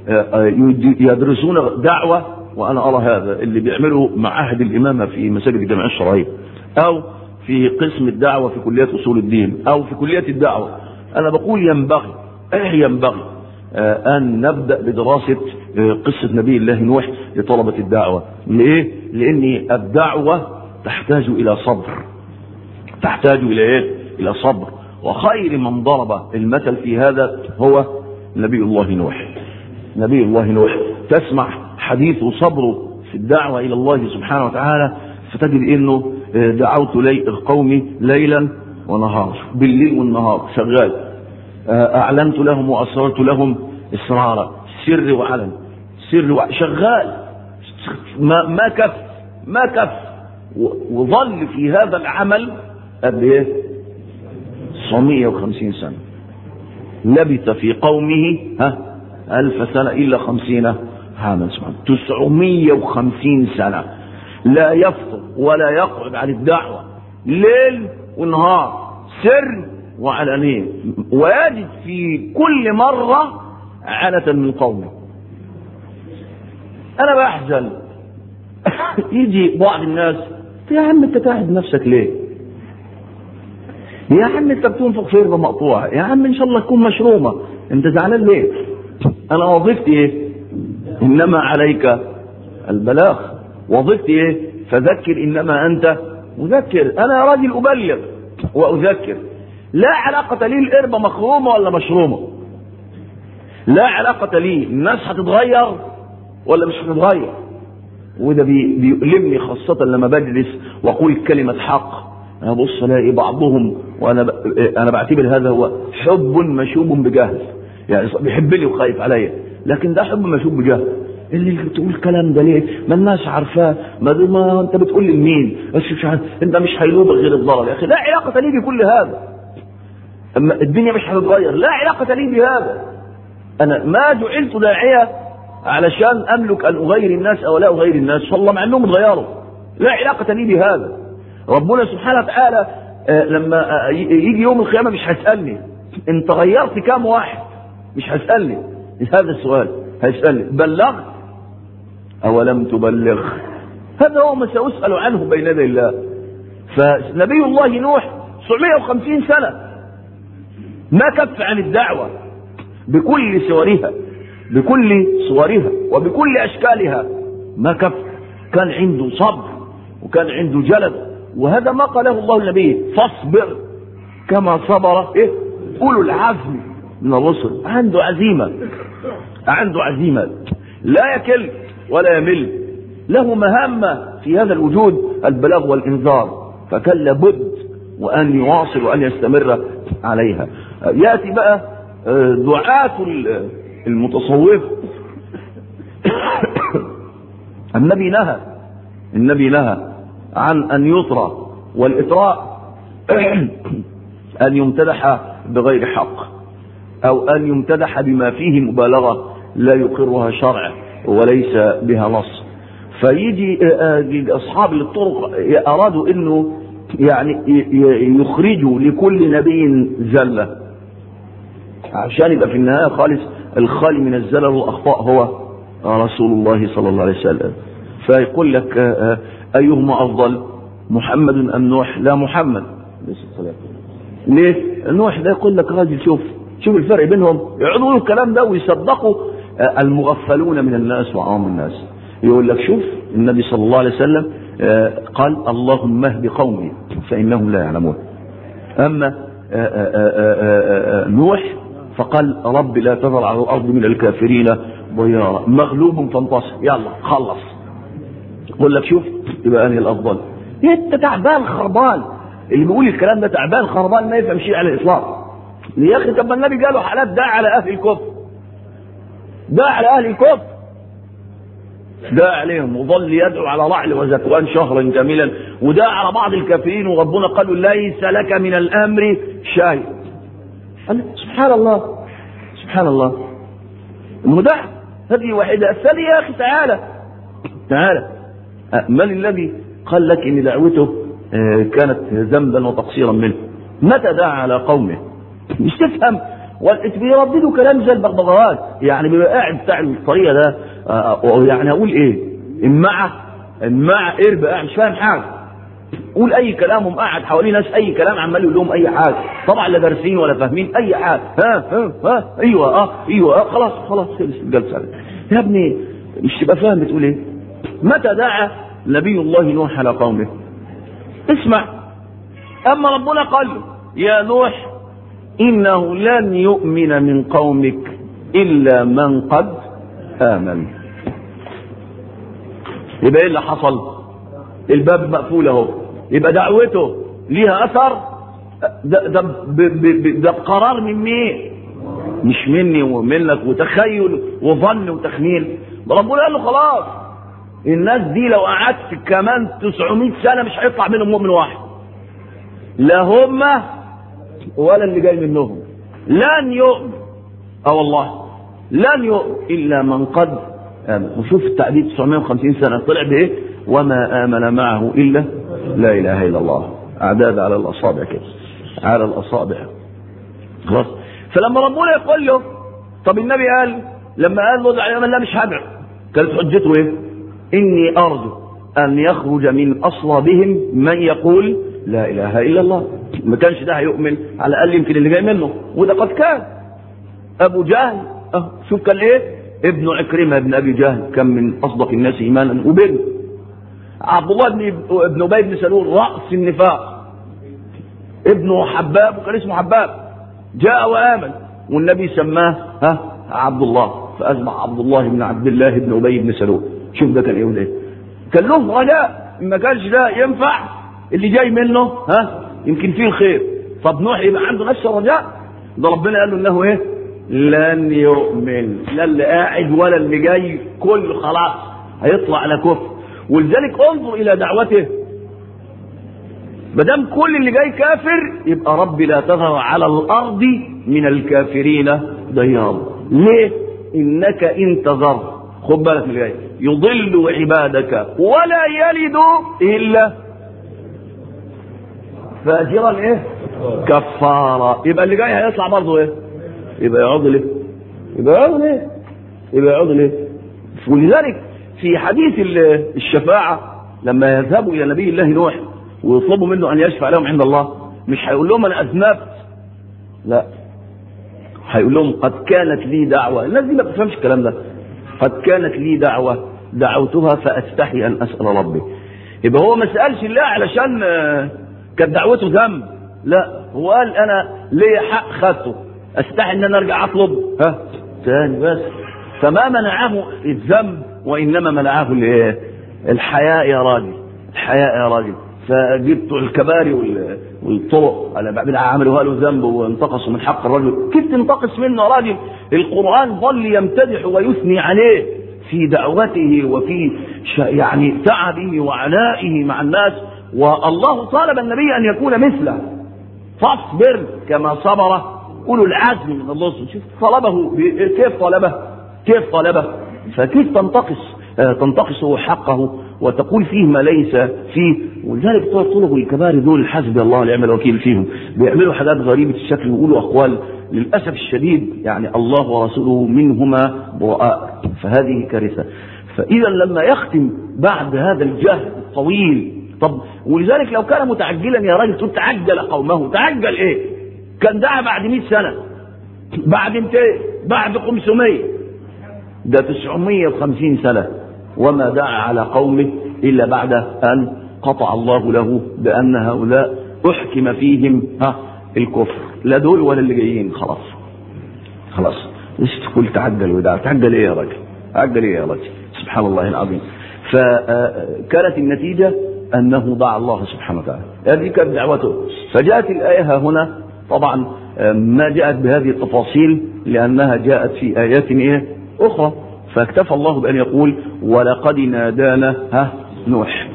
يدرسون دعوة وأنا أرى هذا اللي بيعملوا معاهد الإمامة في مساجد الجامعة الشرعية أو في قسم الدعوة في كلية أصول الدين أو في كلية الدعوة أنا بقول ينبغي إيه ينبغي أن نبدأ بدراسة قصة نبي الله نوح لطلبة الدعوة ليه؟ لأن الدعوة تحتاج إلى صبر تحتاج إلى إيه؟ إلى صبر وخير من ضرب المثل في هذا هو نبي الله نوح نبي الله نوح تسمع حديث صبره في الدعوة إلى الله سبحانه وتعالى فتجد انه دعوت لي قومي ليلا ونهار بالليل والنهار شغال اعلنت لهم واسررت لهم اسرارا سر وعلن سر وعلن شغال ما ما كف ما كف وظل في هذا العمل قد ايه 950 سنه لبث في قومه ها ألف سنة إلا خمسين عاما سبحانه 950 سنة لا يفطر ولا يقعد عن الدعوة ليل ونهار سر وعلانية ويجد في كل مرة عنة من قومه أنا بحزن يجي بعض الناس يا عم أنت تعب نفسك ليه؟ يا عم أنت بتنفق في ربا مقطوعة يا عم إن شاء الله تكون مشرومة أنت زعلان ليه؟ أنا وظيفتي إيه؟ إنما عليك البلاغ وظيفتي إيه؟ فذكر انما انت مذكر انا راجل ابلغ واذكر لا علاقة لي القربة مخرومة ولا مشرومة لا علاقة لي الناس هتتغير ولا مش هتتغير وده بي بيؤلمني خاصة لما بجلس واقول كلمة حق انا بص الاقي بعضهم وانا ب... انا بعتبر هذا هو حب مشوب بجهل يعني بيحبني وخايف عليا لكن ده حب مشوب بجهل اللي بتقول الكلام ده ليه؟ ما الناس عارفاه، ما, ما انت بتقول لمين؟ بس مش عارف انت مش هيلوبك غير الضرر يا اخي، لا علاقة لي بكل هذا. اما الدنيا مش هتتغير، لا علاقة لي بهذا. انا ما جعلت داعية علشان املك ان اغير الناس او لا اغير الناس، والله مع انهم اتغيروا. لا علاقة لي بهذا. ربنا سبحانه وتعالى آه لما آه يجي يوم القيامة مش هيسألني انت غيرت كام واحد؟ مش هيسألني هذا السؤال هيسألني بلغت أولم تبلغ هذا هو ما سأسأل عنه بين يدي الله فنبي الله نوح 750 سنة ما كف عن الدعوة بكل صورها بكل صورها وبكل أشكالها ما كف كان عنده صبر وكان عنده جلد وهذا ما قاله الله النبي فاصبر كما صبر إيه؟ أولو العزم من الرسل عنده عزيمة عنده عزيمة لا يكل ولا يمل له مهمة في هذا الوجود البلاغ والإنذار فكان لابد وأن يواصل وأن يستمر عليها يأتي بقى دعاة المتصوف النبي نهى النبي نهى عن أن يطرى والإطراء أن يمتدح بغير حق أو أن يمتدح بما فيه مبالغة لا يقرها شرع وليس بها نص فيجي أصحاب الطرق أرادوا أنه يعني يخرجوا لكل نبي زلة عشان يبقى في النهاية خالص الخالي من الزلل والأخطاء هو رسول الله صلى الله عليه وسلم فيقول لك أيهما أفضل محمد أم نوح لا محمد ليه نوح ده يقول لك راجل شوف شوف الفرق بينهم يقعدوا يقولوا الكلام ده ويصدقوا المغفلون من الناس وعوام الناس يقول لك شوف النبي صلى الله عليه وسلم قال اللهم اهد قومي فإنهم لا يعلمون أما نوح فقال رب لا تذر على الأرض من الكافرين ضيارا مغلوب فانتصر يلا خلص يقول لك شوف يبقى أنهي الأفضل انت تعبان خربان اللي بيقول الكلام ده تعبان خربان ما يفهم شيء على الاطلاق يا اخي طب ما النبي قالوا حالات داع على اهل الكفر داع على اهل الكفر داع عليهم وظل يدعو على رعل وزكوان شهرا جميلا وداع على بعض الكافرين وربنا قالوا ليس لك من الامر شيء قال سبحان الله سبحان الله المداع هذه واحدة الثانية يا أخي تعالى تعالى من الذي قال لك إن دعوته كانت ذنبا وتقصيرا منه متى دعا على قومه مش تفهم بيرددوا كلام زي البغبغاوات يعني بيبقى قاعد بتاع الطريقه ده يعني اقول ايه امعه امعه قرب قاعد مش فاهم حاجه قول اي كلام هم قاعد حواليه ناس اي كلام عمال يقول لهم اي حاجه طبعا لا دارسين ولا فاهمين اي حاجه ها ها ها ايوه اه ايوه اه خلاص خلاص خلص الجلسه يا ابني مش تبقى فاهم بتقول ايه متى دعا نبي الله نوح على قومه اسمع اما ربنا قال له يا نوح انه لن يؤمن من قومك الا من قد امن يبقى ايه اللي حصل الباب مقفول اهو يبقى دعوته ليها اثر ده ده ب- ب- ب- ده قرار من مين مش مني ومنك وتخيل وظن وتخمين ده ربنا قال له خلاص الناس دي لو قعدت كمان 900 سنه مش هيطلع منهم مؤمن واحد لا هم ولا اللي جاي منهم لن يؤمن اه والله لن يؤمن الا من قد امن وشوف التعديد 950 سنه طلع بايه وما امن معه الا لا اله الا الله اعداد على الاصابع كده على الاصابع خلاص فلما ربنا يقول له طب النبي قال لما قال له ادعي لا مش هدعو كانت حجته ايه اني ارجو ان يخرج من اصلابهم من يقول لا اله الا الله ما كانش ده هيؤمن على الاقل يمكن اللي جاي منه وده قد كان ابو جهل اه شوف كان ايه ابن عكرمه ابن ابي جهل كان من اصدق الناس ايمانا وبنت عبد الله بن ابن ابي بن سلول راس النفاق ابنه حباب وكان اسمه حباب جاء وامن والنبي سماه ها عبد الله فاصبح عبد الله بن عبد الله بن ابي بن سلول شوف ده كان ايه وده إيه. كان له رجاء ما كانش ده ينفع اللي جاي منه ها يمكن فيه الخير طب نوح يبقى عنده نفس الرجاء ده ربنا قال له انه ايه لن يؤمن لا اللي قاعد ولا اللي جاي كله خلاص هيطلع على كفر ولذلك انظر الى دعوته ما دام كل اللي جاي كافر يبقى ربي لا تظهر على الارض من الكافرين ديار ليه انك ان تذر خد بالك من اللي جاي يضل عبادك ولا يلد الا فاجرا ايه كفارا يبقى اللي جاي هيطلع برضه ايه يبقى يقعد ليه يبقى يقعد ليه يبقى يقعد ليه ولذلك في حديث ال- الشفاعة لما يذهبوا إلى نبي الله نوح ويطلبوا منه أن يشفع لهم عند الله مش هيقول لهم أنا أذنبت لا هيقول لهم قد كانت لي دعوة الناس دي ما بتفهمش الكلام ده قد كانت لي دعوة دعوتها فأستحي أن أسأل ربي يبقى هو ما سألش الله علشان آه، كانت دعوته ذنب لا هو قال أنا ليا حق خدته أستحي أن أنا أرجع أطلب ها تاني بس فما منعه الذنب وإنما منعه الإيه؟ الحياء يا راجل الحياء يا راجل فجبت الكباري وال- والطرق على بعدين عملوا له ذنب وانتقصوا من حق الرجل كيف تنتقص منه يا راجل القرآن ظل يمتدح ويثني عليه في دعوته وفي ش- يعني تعبه وعنائه مع الناس والله طالب النبي أن يكون مثله فاصبر كما صبر أولو العزم من الرسل شوف طلبه ب- كيف طلبه كيف طلبه فكيف تنتقص آه، تنتقصه حقه وتقول فيه ما ليس فيه ولذلك بتوع طلب الكبار دول حسبي الله ونعم الوكيل فيهم بيعملوا حاجات غريبة الشكل ويقولوا أقوال للأسف الشديد يعني الله ورسوله منهما براء فهذه كارثة فإذا لما يختم بعد هذا الجهد الطويل طب ولذلك لو كان متعجلا يا راجل تقول تعجل قومه تعجل ايه كان دعا بعد 100 سنة بعد 200 بعد 500 ده 950 سنة وما دعا على قومه إلا بعد أن قطع الله له بأن هؤلاء أحكم فيهم ها الكفر لا دول ولا اللي جايين خلاص خلاص مش تقول تعجل ودع تعجل ايه يا راجل تعجل ايه يا راجل سبحان الله العظيم فكانت النتيجة أنه دعا الله سبحانه وتعالى هذه كانت دعوته فجاءت الآية هنا طبعا ما جاءت بهذه التفاصيل لأنها جاءت في آيات إيه أخرى فاكتفى الله بأن يقول ولقد نادانا ها نوح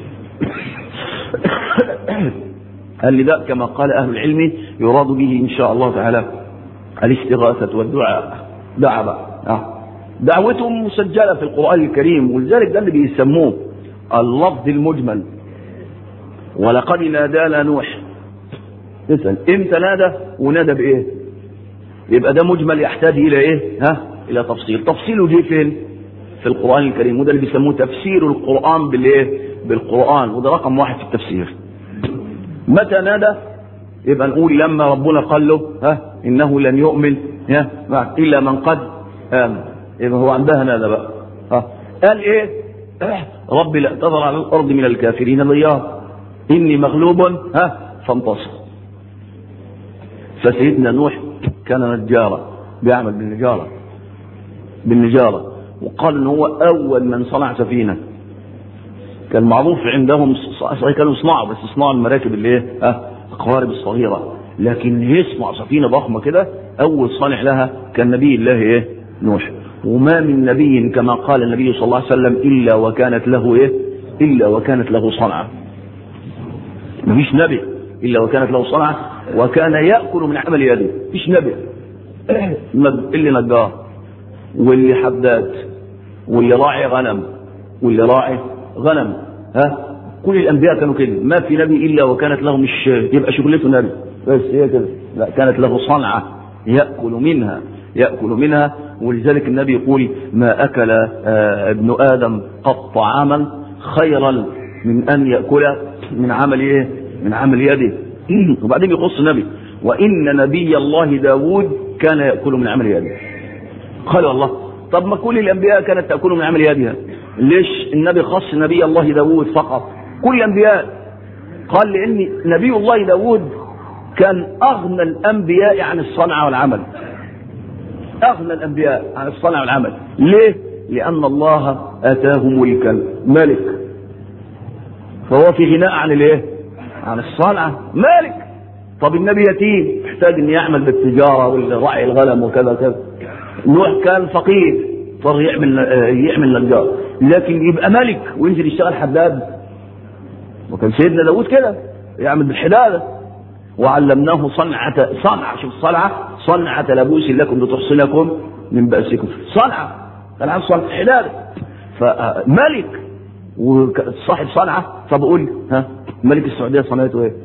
النداء كما قال أهل العلم يراد به إن شاء الله تعالى الاستغاثة والدعاء دعا بقى دعوتهم مسجلة في القرآن الكريم ولذلك ده اللي بيسموه اللفظ المجمل ولقد نادانا نوح اسأل امتى نادى ونادى بايه يبقى ده مجمل يحتاج الى ايه ها الى تفصيل تفصيله جه فين في القرآن الكريم وده اللي بيسموه تفسير القرآن بالايه بالقرآن وده رقم واحد في التفسير متى نادى يبقى نقول لما ربنا قال له ها انه لن يؤمن ها الا من قد امن يبقى هو عندها نادى بقى ها قال ايه ربي لا تذر على الارض من الكافرين ضيار اني مغلوب ها فانتصر فسيدنا نوح كان نجارا بيعمل بالنجارة بالنجارة وقال ان هو اول من صنع سفينة كان معروف عندهم كانوا يصنعوا بس يصنعوا المراكب اللي ايه ها القوارب الصغيرة لكن يصنع سفينة ضخمة كده اول صانع لها كان نبي الله ايه نوح وما من نبي كما قال النبي صلى الله عليه وسلم الا وكانت له ايه الا وكانت له صنعه مفيش نبي الا وكانت له صنعه وكان ياكل من عمل يده مفيش نبي اللي نجار واللي حداد واللي راعي غنم واللي راعي غنم ها كل الانبياء كانوا كده ما في نبي الا وكانت له مش يبقى شغلته نبي بس هي كده لا كانت له صنعه ياكل منها ياكل منها ولذلك النبي يقول ما اكل آه ابن ادم قط طعاما خيرا من ان ياكل من عمل ايه من عمل يده وبعدين يخص النبي وان نبي الله داود كان ياكل من عمل يده قال الله طب ما كل الانبياء كانت تاكل من عمل يدها ليش النبي خص نبي الله داود فقط كل الانبياء قال لان نبي الله داود كان اغنى الانبياء عن الصنعه والعمل اغنى الانبياء عن الصنعه والعمل ليه لان الله اتاه ملكا ملك فهو في غناء عن الايه عن الصنعه مالك طب النبي يتيم يحتاج ان يعمل بالتجاره والرعي الغنم وكذا كذا نوح كان فقير اضطر يعمل يعمل نجار لكن يبقى ملك وينزل يشتغل حداد وكان سيدنا داود كده يعمل بالحداده وعلمناه صنعة صنعة شوف صنعة صنعة لبوس لكم لتحصنكم من بأسكم صنعة كان عنده صنعة حداده فملك وصاحب صنعة طب قول ها ملك السعودية صنعته ايه؟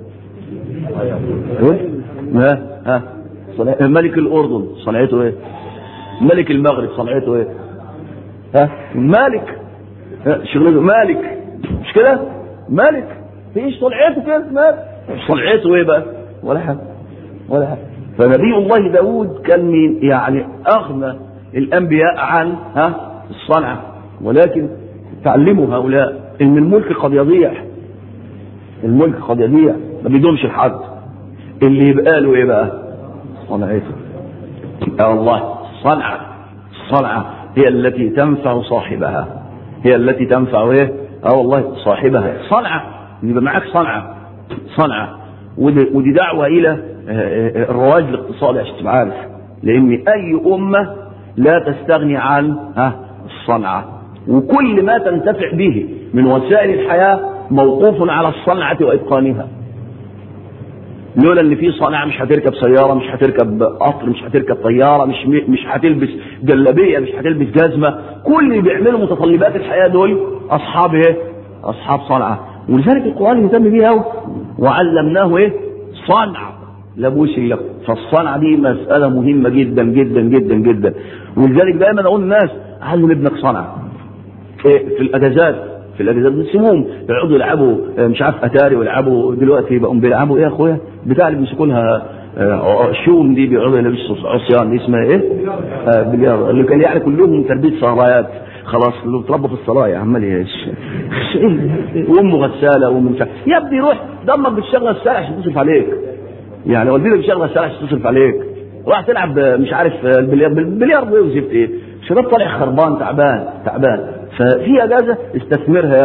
ها ها ملك الأردن صنعته ايه؟ ملك المغرب صنعته ايه؟ ها مالك شغلته مالك مش كده؟ مالك فيش صنعته كده مالك صنعته ايه بقى؟ ولا حاجه ولا حاجه فنبي الله داود كان من يعني اغنى الانبياء عن ها الصنعه ولكن تعلموا هؤلاء ان الملك قد يضيع الملك قد يضيع ما بيدومش لحد اللي يبقى له ايه بقى؟ صنعته يا الله الصنعه الصنعه هي التي تنفع صاحبها هي التي تنفع ايه؟ اه والله صاحبها صنعه يبقى معاك صنعه صنعه ودي, ودي دعوه الى الرواج الاقتصادي عشان تبقى عارف لان اي امه لا تستغني عن ها الصنعه وكل ما تنتفع به من وسائل الحياه موقوف على الصنعه واتقانها لولا ان في صناعه مش هتركب سياره مش هتركب قطر مش هتركب طياره مش مش هتلبس جلابيه مش هتلبس جزمه كل اللي بيعملوا متطلبات الحياه دول اصحاب ايه؟ اصحاب صنعه ولذلك القران يهتم بيه قوي وعلمناه ايه؟ صنعه لبوس لكم فالصنعه دي مساله مهمه جدا جدا جدا جدا ولذلك دايما اقول للناس علم ابنك صنعه إيه في الاجازات في الاجازات بنسيبهم يقعدوا يلعبوا مش عارف اتاري ويلعبوا دلوقتي بقوا بيلعبوا ايه يا اخويا بتاع اللي بيمسكوا لها شوم دي بيقعدوا يلبسوا عصيان دي اسمها ايه؟ آه بلياردو اللي كان يعني كلهم تربيه سرايات خلاص اللي اتربوا في الصلاة عمال ايش وامه غساله وامه مش يا ابني روح دمك بتشغل السلع عشان تصرف عليك يعني والدتك بتشغل السلع عشان تصرف عليك راح تلعب مش عارف البلياردو ايه وزفت ايه شباب طالع خربان تعبان تعبان ففي اجازه استثمرها يا اخي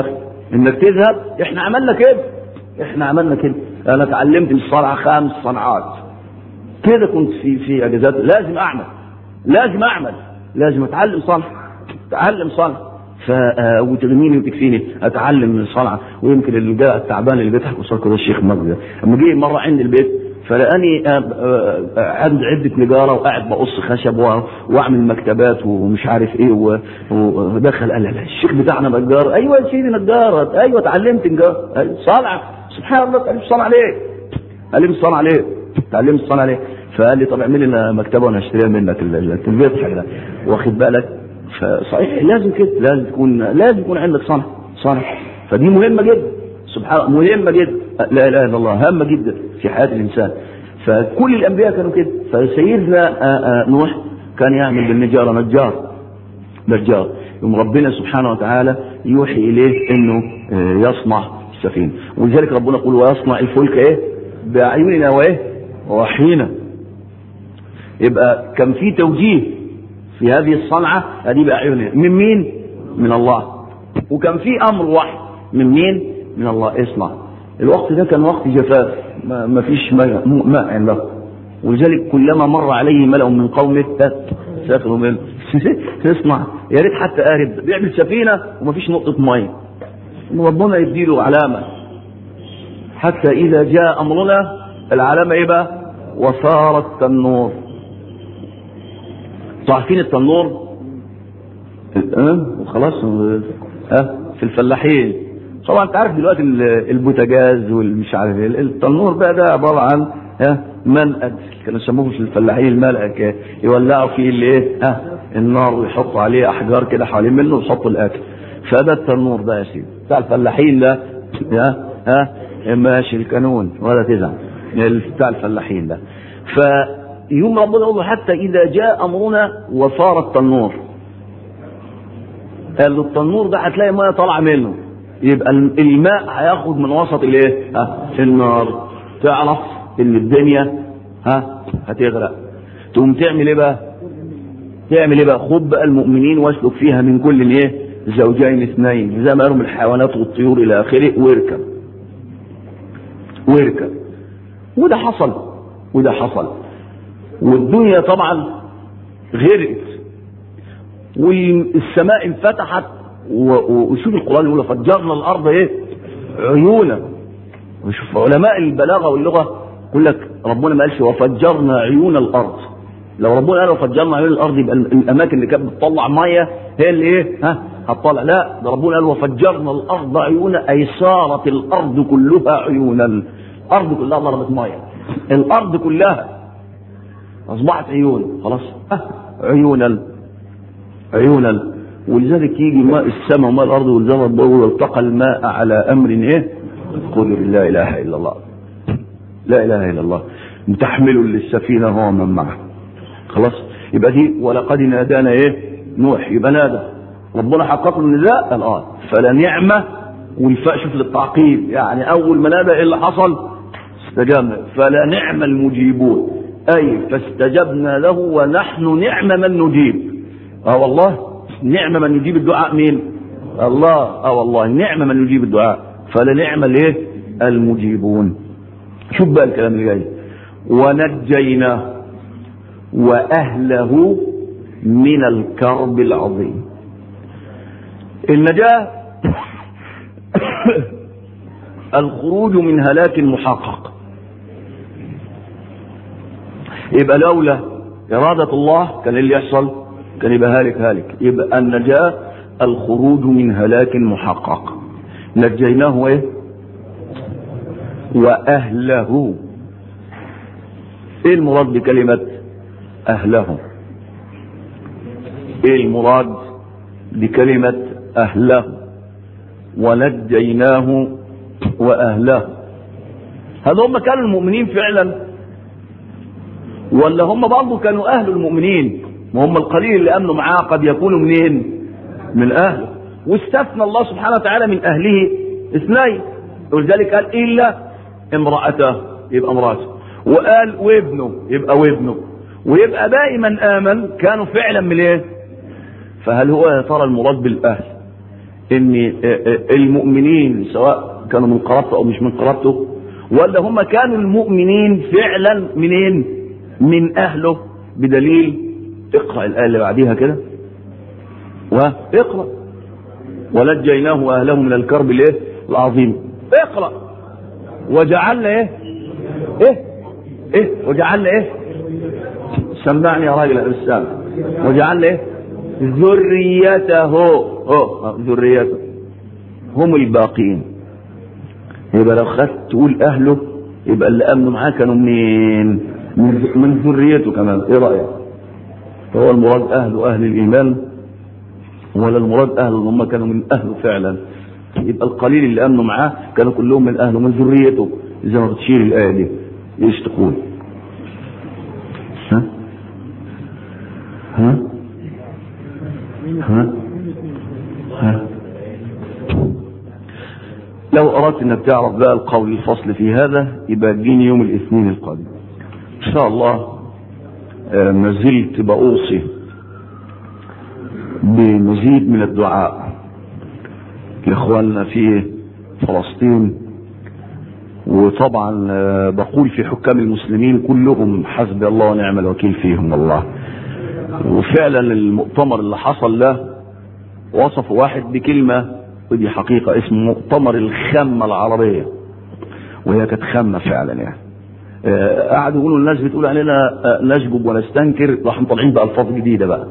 انك تذهب احنا عملنا كده احنا عملنا كده انا اتعلمت من الصنعه خمس صنعات كده كنت في في اجازات لازم اعمل لازم اعمل لازم اتعلم صنعه اتعلم صنعه ف وتغنيني وتكفيني اتعلم من الصنعه ويمكن اللي جاء التعبان اللي بيضحك قصاد كده الشيخ مجدي ده اما جه مره عند البيت فلقاني عندي عده نجاره وقاعد بقص خشب واعمل مكتبات ومش عارف ايه ودخل قال لا الشيخ بتاعنا نجار ايوه يا سيدي نجار ايوه اتعلمت نجار أيوة صنعه سبحان الله اتعلمت صنعه ليه؟ قال لي صنعه ليه؟ اتعلمت صنعه ليه؟ فقال لي طب اعمل لنا مكتبه وانا هشتريها منك البيضحك ده واخد بالك فصحيح لازم كده لازم تكون لازم يكون عندك صنعه صنعه فدي مهمه جدا سبحان الله مهمه جدا لا اله الا الله هامه جدا في حياه الانسان فكل الانبياء كانوا كده فسيدنا نوح كان يعمل بالنجاره نجار نجار يوم ربنا سبحانه وتعالى يوحي اليه انه يصنع السفينه ولذلك ربنا يقول ويصنع الفلك ايه باعيننا وايه ووحينا يبقى كان في توجيه في هذه الصنعه هذه باعيننا من مين من الله وكان في امر وحي من مين من الله اصنع الوقت ده كان وقت جفاف ما فيش ماء, ماء عنده ولذلك كلما مر عليه ملأ من قومه ساخروا منه تصنع يا ريت حتى قارب بيعمل سفينه وما فيش نقطه ميه ربنا يديله علامه حتى اذا جاء امرنا العلامه ايه بقى وصار التنور عارفين التنور أه؟ وخلاص أه؟ في الفلاحين طبعا انت عارف دلوقتي البوتاجاز والمش عارف ايه التنور بقى ده عباره عن ها منقد كانوا يسموه في الفلاحين الملقى يولعوا فيه الايه ها النار ويحطوا عليه احجار كده حوالين منه ويحطوا الاكل فده التنور ده يا سيدي بتاع الفلاحين ده ها ها ماشي القانون ولا تزعل بتاع الفلاحين ده فيوم ربنا يقول حتى اذا جاء امرنا وصار التنور قال له التنور ده هتلاقي ميه طالعه منه يبقى الماء هياخد من وسط الايه؟ ها النار تعرف ان الدنيا ها هتغرق تقوم تعمل ايه بقى؟ تعمل ايه بقى؟ خد بقى المؤمنين واسلك فيها من كل الايه؟ زوجين اثنين زي ما قالوا من الحيوانات والطيور الى اخره واركب واركب وده حصل وده حصل والدنيا طبعا غرقت والسماء انفتحت وشوف القران يقول فجرنا الارض ايه عيونا وشوف علماء البلاغه واللغه يقول لك ربنا ما قالش وفجرنا عيون الارض لو ربنا قال وفجرنا عيون الارض يبقى الاماكن اللي كانت بتطلع ميه هي اللي ايه ها هتطلع لا ده ربنا قال وفجرنا الارض عيونا اي صارت الارض كلها عيونا الارض كلها ضربت ميه الارض كلها اصبحت عيون خلاص أه عيونا عيونا ولذلك يجي ماء السماء وماء الارض والزمن الضوء والتقى الماء على امر ايه؟ قدر لا اله الا الله. لا اله الا الله. تحمل للسفينه هو من معه. خلاص؟ يبقى دي ولقد نادانا ايه؟ نوح يبقى نادى. ربنا حقق له النداء قال اه فلا نعمه والفاء شوف للتعقيب يعني اول ما نادى ايه اللي حصل؟ استجبنا فلا نعم المجيبون اي فاستجبنا له ونحن نعم من نجيب. اه والله نعم من يجيب الدعاء مين الله اه والله نعم من يجيب الدعاء فلنعم الايه المجيبون شوف بقى الكلام اللي جاي ونجيناه واهله من الكرب العظيم النجاه الخروج من هلاك محقق يبقى لولا إرادة الله كان اللي يحصل كان يبقى هالك هالك يبقى النجاة الخروج من هلاك محقق نجيناه ايه واهله ايه المراد بكلمة اهله ايه المراد بكلمة اهله ونجيناه واهله هل هم كانوا المؤمنين فعلا ولا هم برضه كانوا اهل المؤمنين وهم القليل اللي امنوا معاه قد يكونوا منين من اهله واستثنى الله سبحانه وتعالى من اهله اثنين ولذلك قال الا امراته يبقى امراته وقال وابنه يبقى وابنه ويبقى باقي من امن كانوا فعلا من ايه فهل هو يا ترى المراد بالاهل ان المؤمنين سواء كانوا من قرابته او مش من قرابته ولا هم كانوا المؤمنين فعلا منين من اهله بدليل اقرا الايه اللي بعديها كده واقرا ونجيناه واهله من الكرب الايه العظيم اقرا وجعلنا ايه ايه ايه وجعلنا ايه سمعني يا راجل الاسلام وجعلنا ايه ذريته هو ذريته هم الباقين يبقى لو خدت تقول اهله يبقى اللي امنوا معاه كانوا منين من, من ذريته كمان ايه رايك هو المراد اهله اهل الايمان ولا المراد اهله اللي هم كانوا من اهله فعلا يبقى القليل اللي امنوا معاه كانوا كلهم من اهله من ذريته زي ما بتشير الايه دي ايش تقول ها ها ها ها لو اردت انك تعرف بقى القول الفصل في هذا يبقى اديني يوم الاثنين القادم ان شاء الله ما زلت بأوصي بمزيد من الدعاء لاخواننا في فلسطين وطبعا بقول في حكام المسلمين كلهم حسبي الله ونعم الوكيل فيهم والله وفعلا المؤتمر اللي حصل ده وصف واحد بكلمة ودي حقيقة اسمه مؤتمر الخامة العربية وهي كانت خامة فعلا يعني قعدوا يقولوا الناس بتقول علينا نشجب ونستنكر راح طالعين بألفاظ جديدة بقى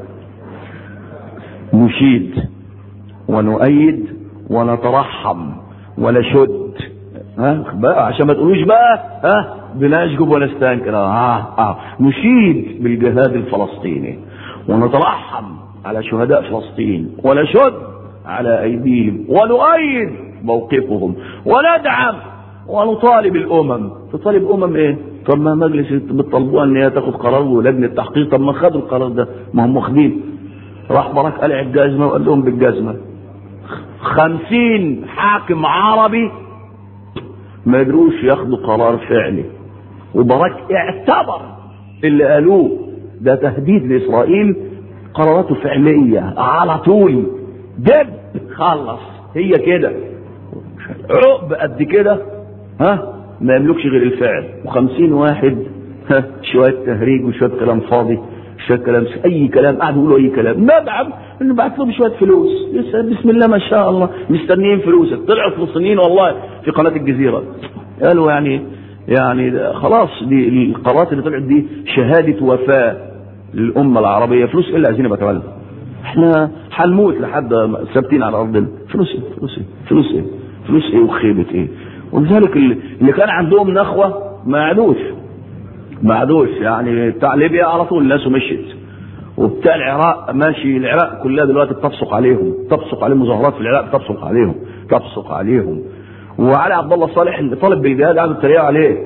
نشيد ونؤيد ونترحم ونشد ها بقى عشان ما تقولوش بقى ها بنشجب ونستنكر اه اه نشيد بالجهاد الفلسطيني ونترحم على شهداء فلسطين ونشد على ايديهم ونؤيد موقفهم وندعم ونطالب الامم تطالب امم ايه طب ما مجلس بتطالبوها ان هي تاخد قرار ولجنه تحقيق طب ما خدوا القرار ده ما هم واخدين راح براك قلع الجزمه وقال لهم بالجزمه خمسين حاكم عربي ما يقدروش ياخدوا قرار فعلي وبراك اعتبر اللي قالوه ده تهديد لاسرائيل قراراته فعليه على طول دب خلص هي كده عقب قد كده ها ما يملكش غير الفعل وخمسين واحد ها شوية تهريج وشوية كلام فاضي شوية كلام اي كلام قعدوا يقولوا اي كلام ندعم نبعت لهم شوية فلوس بسم الله ما شاء الله مستنيين فلوسك طلعوا فلسطينيين والله في قناة الجزيرة قالوا يعني يعني خلاص دي القرارات اللي طلعت دي شهادة وفاة للأمة العربية فلوس ايه اللي عايزين يبقى كمان احنا هنموت لحد ثابتين على ارضنا فلوس ايه فلوس ايه فلوس ايه فلوس ايه وخيبة ايه ولذلك اللي كان عندهم نخوة ما عادوش ما عادوش يعني بتاع ليبيا على طول الناس مشيت وبتاع العراق ماشي العراق كلها دلوقتي بتبصق عليهم تبصق عليهم مظاهرات في العراق بتبصق عليهم تبصق عليهم وعلي عبد الله صالح اللي طالب بالجهاد قعدوا يتريقوا عليه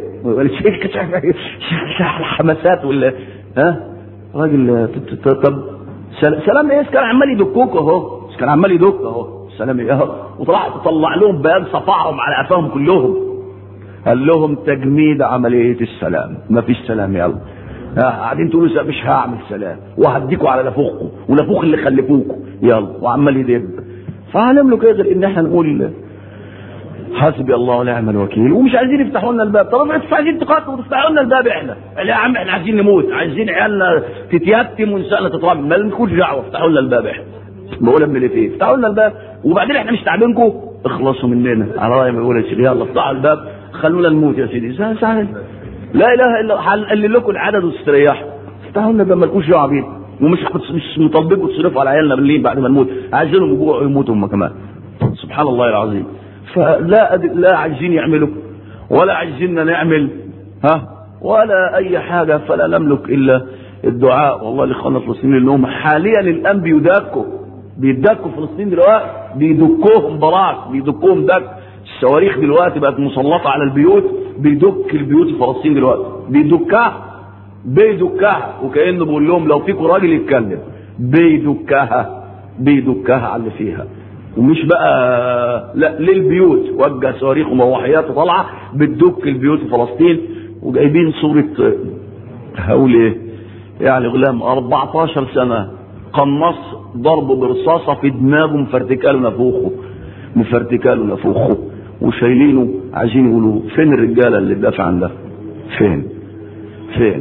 الحماسات ولا ها راجل طب سلام ايه كان عمال يدكوك اهو كان عمال يدك اهو سلام ايه اهو وطلع تطلع لهم بيان صفعهم على قفاهم كلهم قال لهم تجميد عمليه السلام ما فيش سلام يلا قاعدين تقولوا مش هعمل سلام وهديكوا على نافوخكم ونافوخ اللي خلفوكوا يلا وعمال يدب فهنملك ايه غير ان احنا نقول حسبي الله ونعم الوكيل ومش عايزين يفتحوا لنا الباب طب انتوا عايزين تقاتلوا وتفتحوا لنا الباب احنا يا عم احنا عايزين نموت عايزين عيالنا تتيتم ونسالنا تتربى ما لكوش دعوه افتحوا لنا الباب احنا بقول ابن اللي فيه افتحوا لنا الباب وبعدين احنا مش تعبينكم اخلصوا مننا على راي ما بيقول الشيخ يلا افتحوا الباب خلونا نموت يا سيدي سهل سهل لا اله الا هنقلل لكم العدد واستريحوا افتحوا لنا الباب مالكوش دعوه بينا ومش مش مطالبينكم تصرفوا على عيالنا بالليل بعد ما نموت عايزينهم يجوعوا ويموتوا هم كمان سبحان الله العظيم فلا أد... لا عايزين يعملوا ولا عايزيننا نعمل ها ولا اي حاجه فلا نملك الا الدعاء والله لاخواننا الفلسطينيين اللي هم حاليا الان بيدكوا بيدكوا فلسطين دلوقتي بيدكوهم براك بيدكوهم دك الصواريخ دلوقتي بقت مسلطه على البيوت بيدك البيوت في فلسطين دلوقتي بيدكها بيدكها وكانه بيقول لهم لو فيكم راجل يتكلم بيدكها بيدكها على اللي فيها ومش بقى لا للبيوت وجه صواريخ ومروحيات طالعه بتدك البيوت في فلسطين وجايبين صوره هقول ايه يعني غلام 14 سنه قناص ضربه برصاصة في دماغه مفرتكاله نفوخه مفرتكاله نفوخه وشايلينه عايزين يقولوا فين الرجالة اللي تدافع عن ده فين فين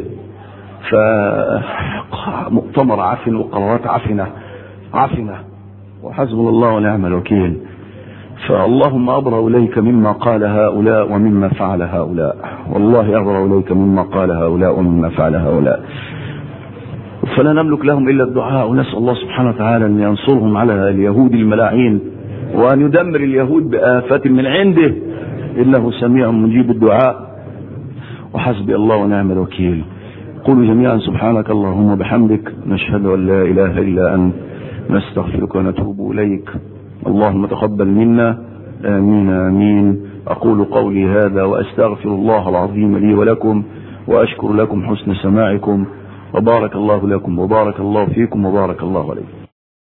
فمؤتمر عفن وقرارات عفنة عفنة وحسبنا الله ونعم الوكيل فاللهم أبرأ إليك مما قال هؤلاء ومما فعل هؤلاء والله أبرأ إليك مما قال هؤلاء ومما فعل هؤلاء فلا نملك لهم إلا الدعاء ونسأل الله سبحانه وتعالى أن ينصرهم على اليهود الملاعين وأن يدمر اليهود بآفات من عنده إنه سميع مجيب الدعاء وحسبي الله ونعم الوكيل قولوا جميعا سبحانك اللهم وبحمدك نشهد أن لا إله إلا أنت نستغفرك ونتوب إليك اللهم تقبل منا آمين آمين أقول قولي هذا وأستغفر الله العظيم لي ولكم وأشكر لكم حسن سماعكم وبارك الله لكم وبارك الله فيكم وبارك الله عليكم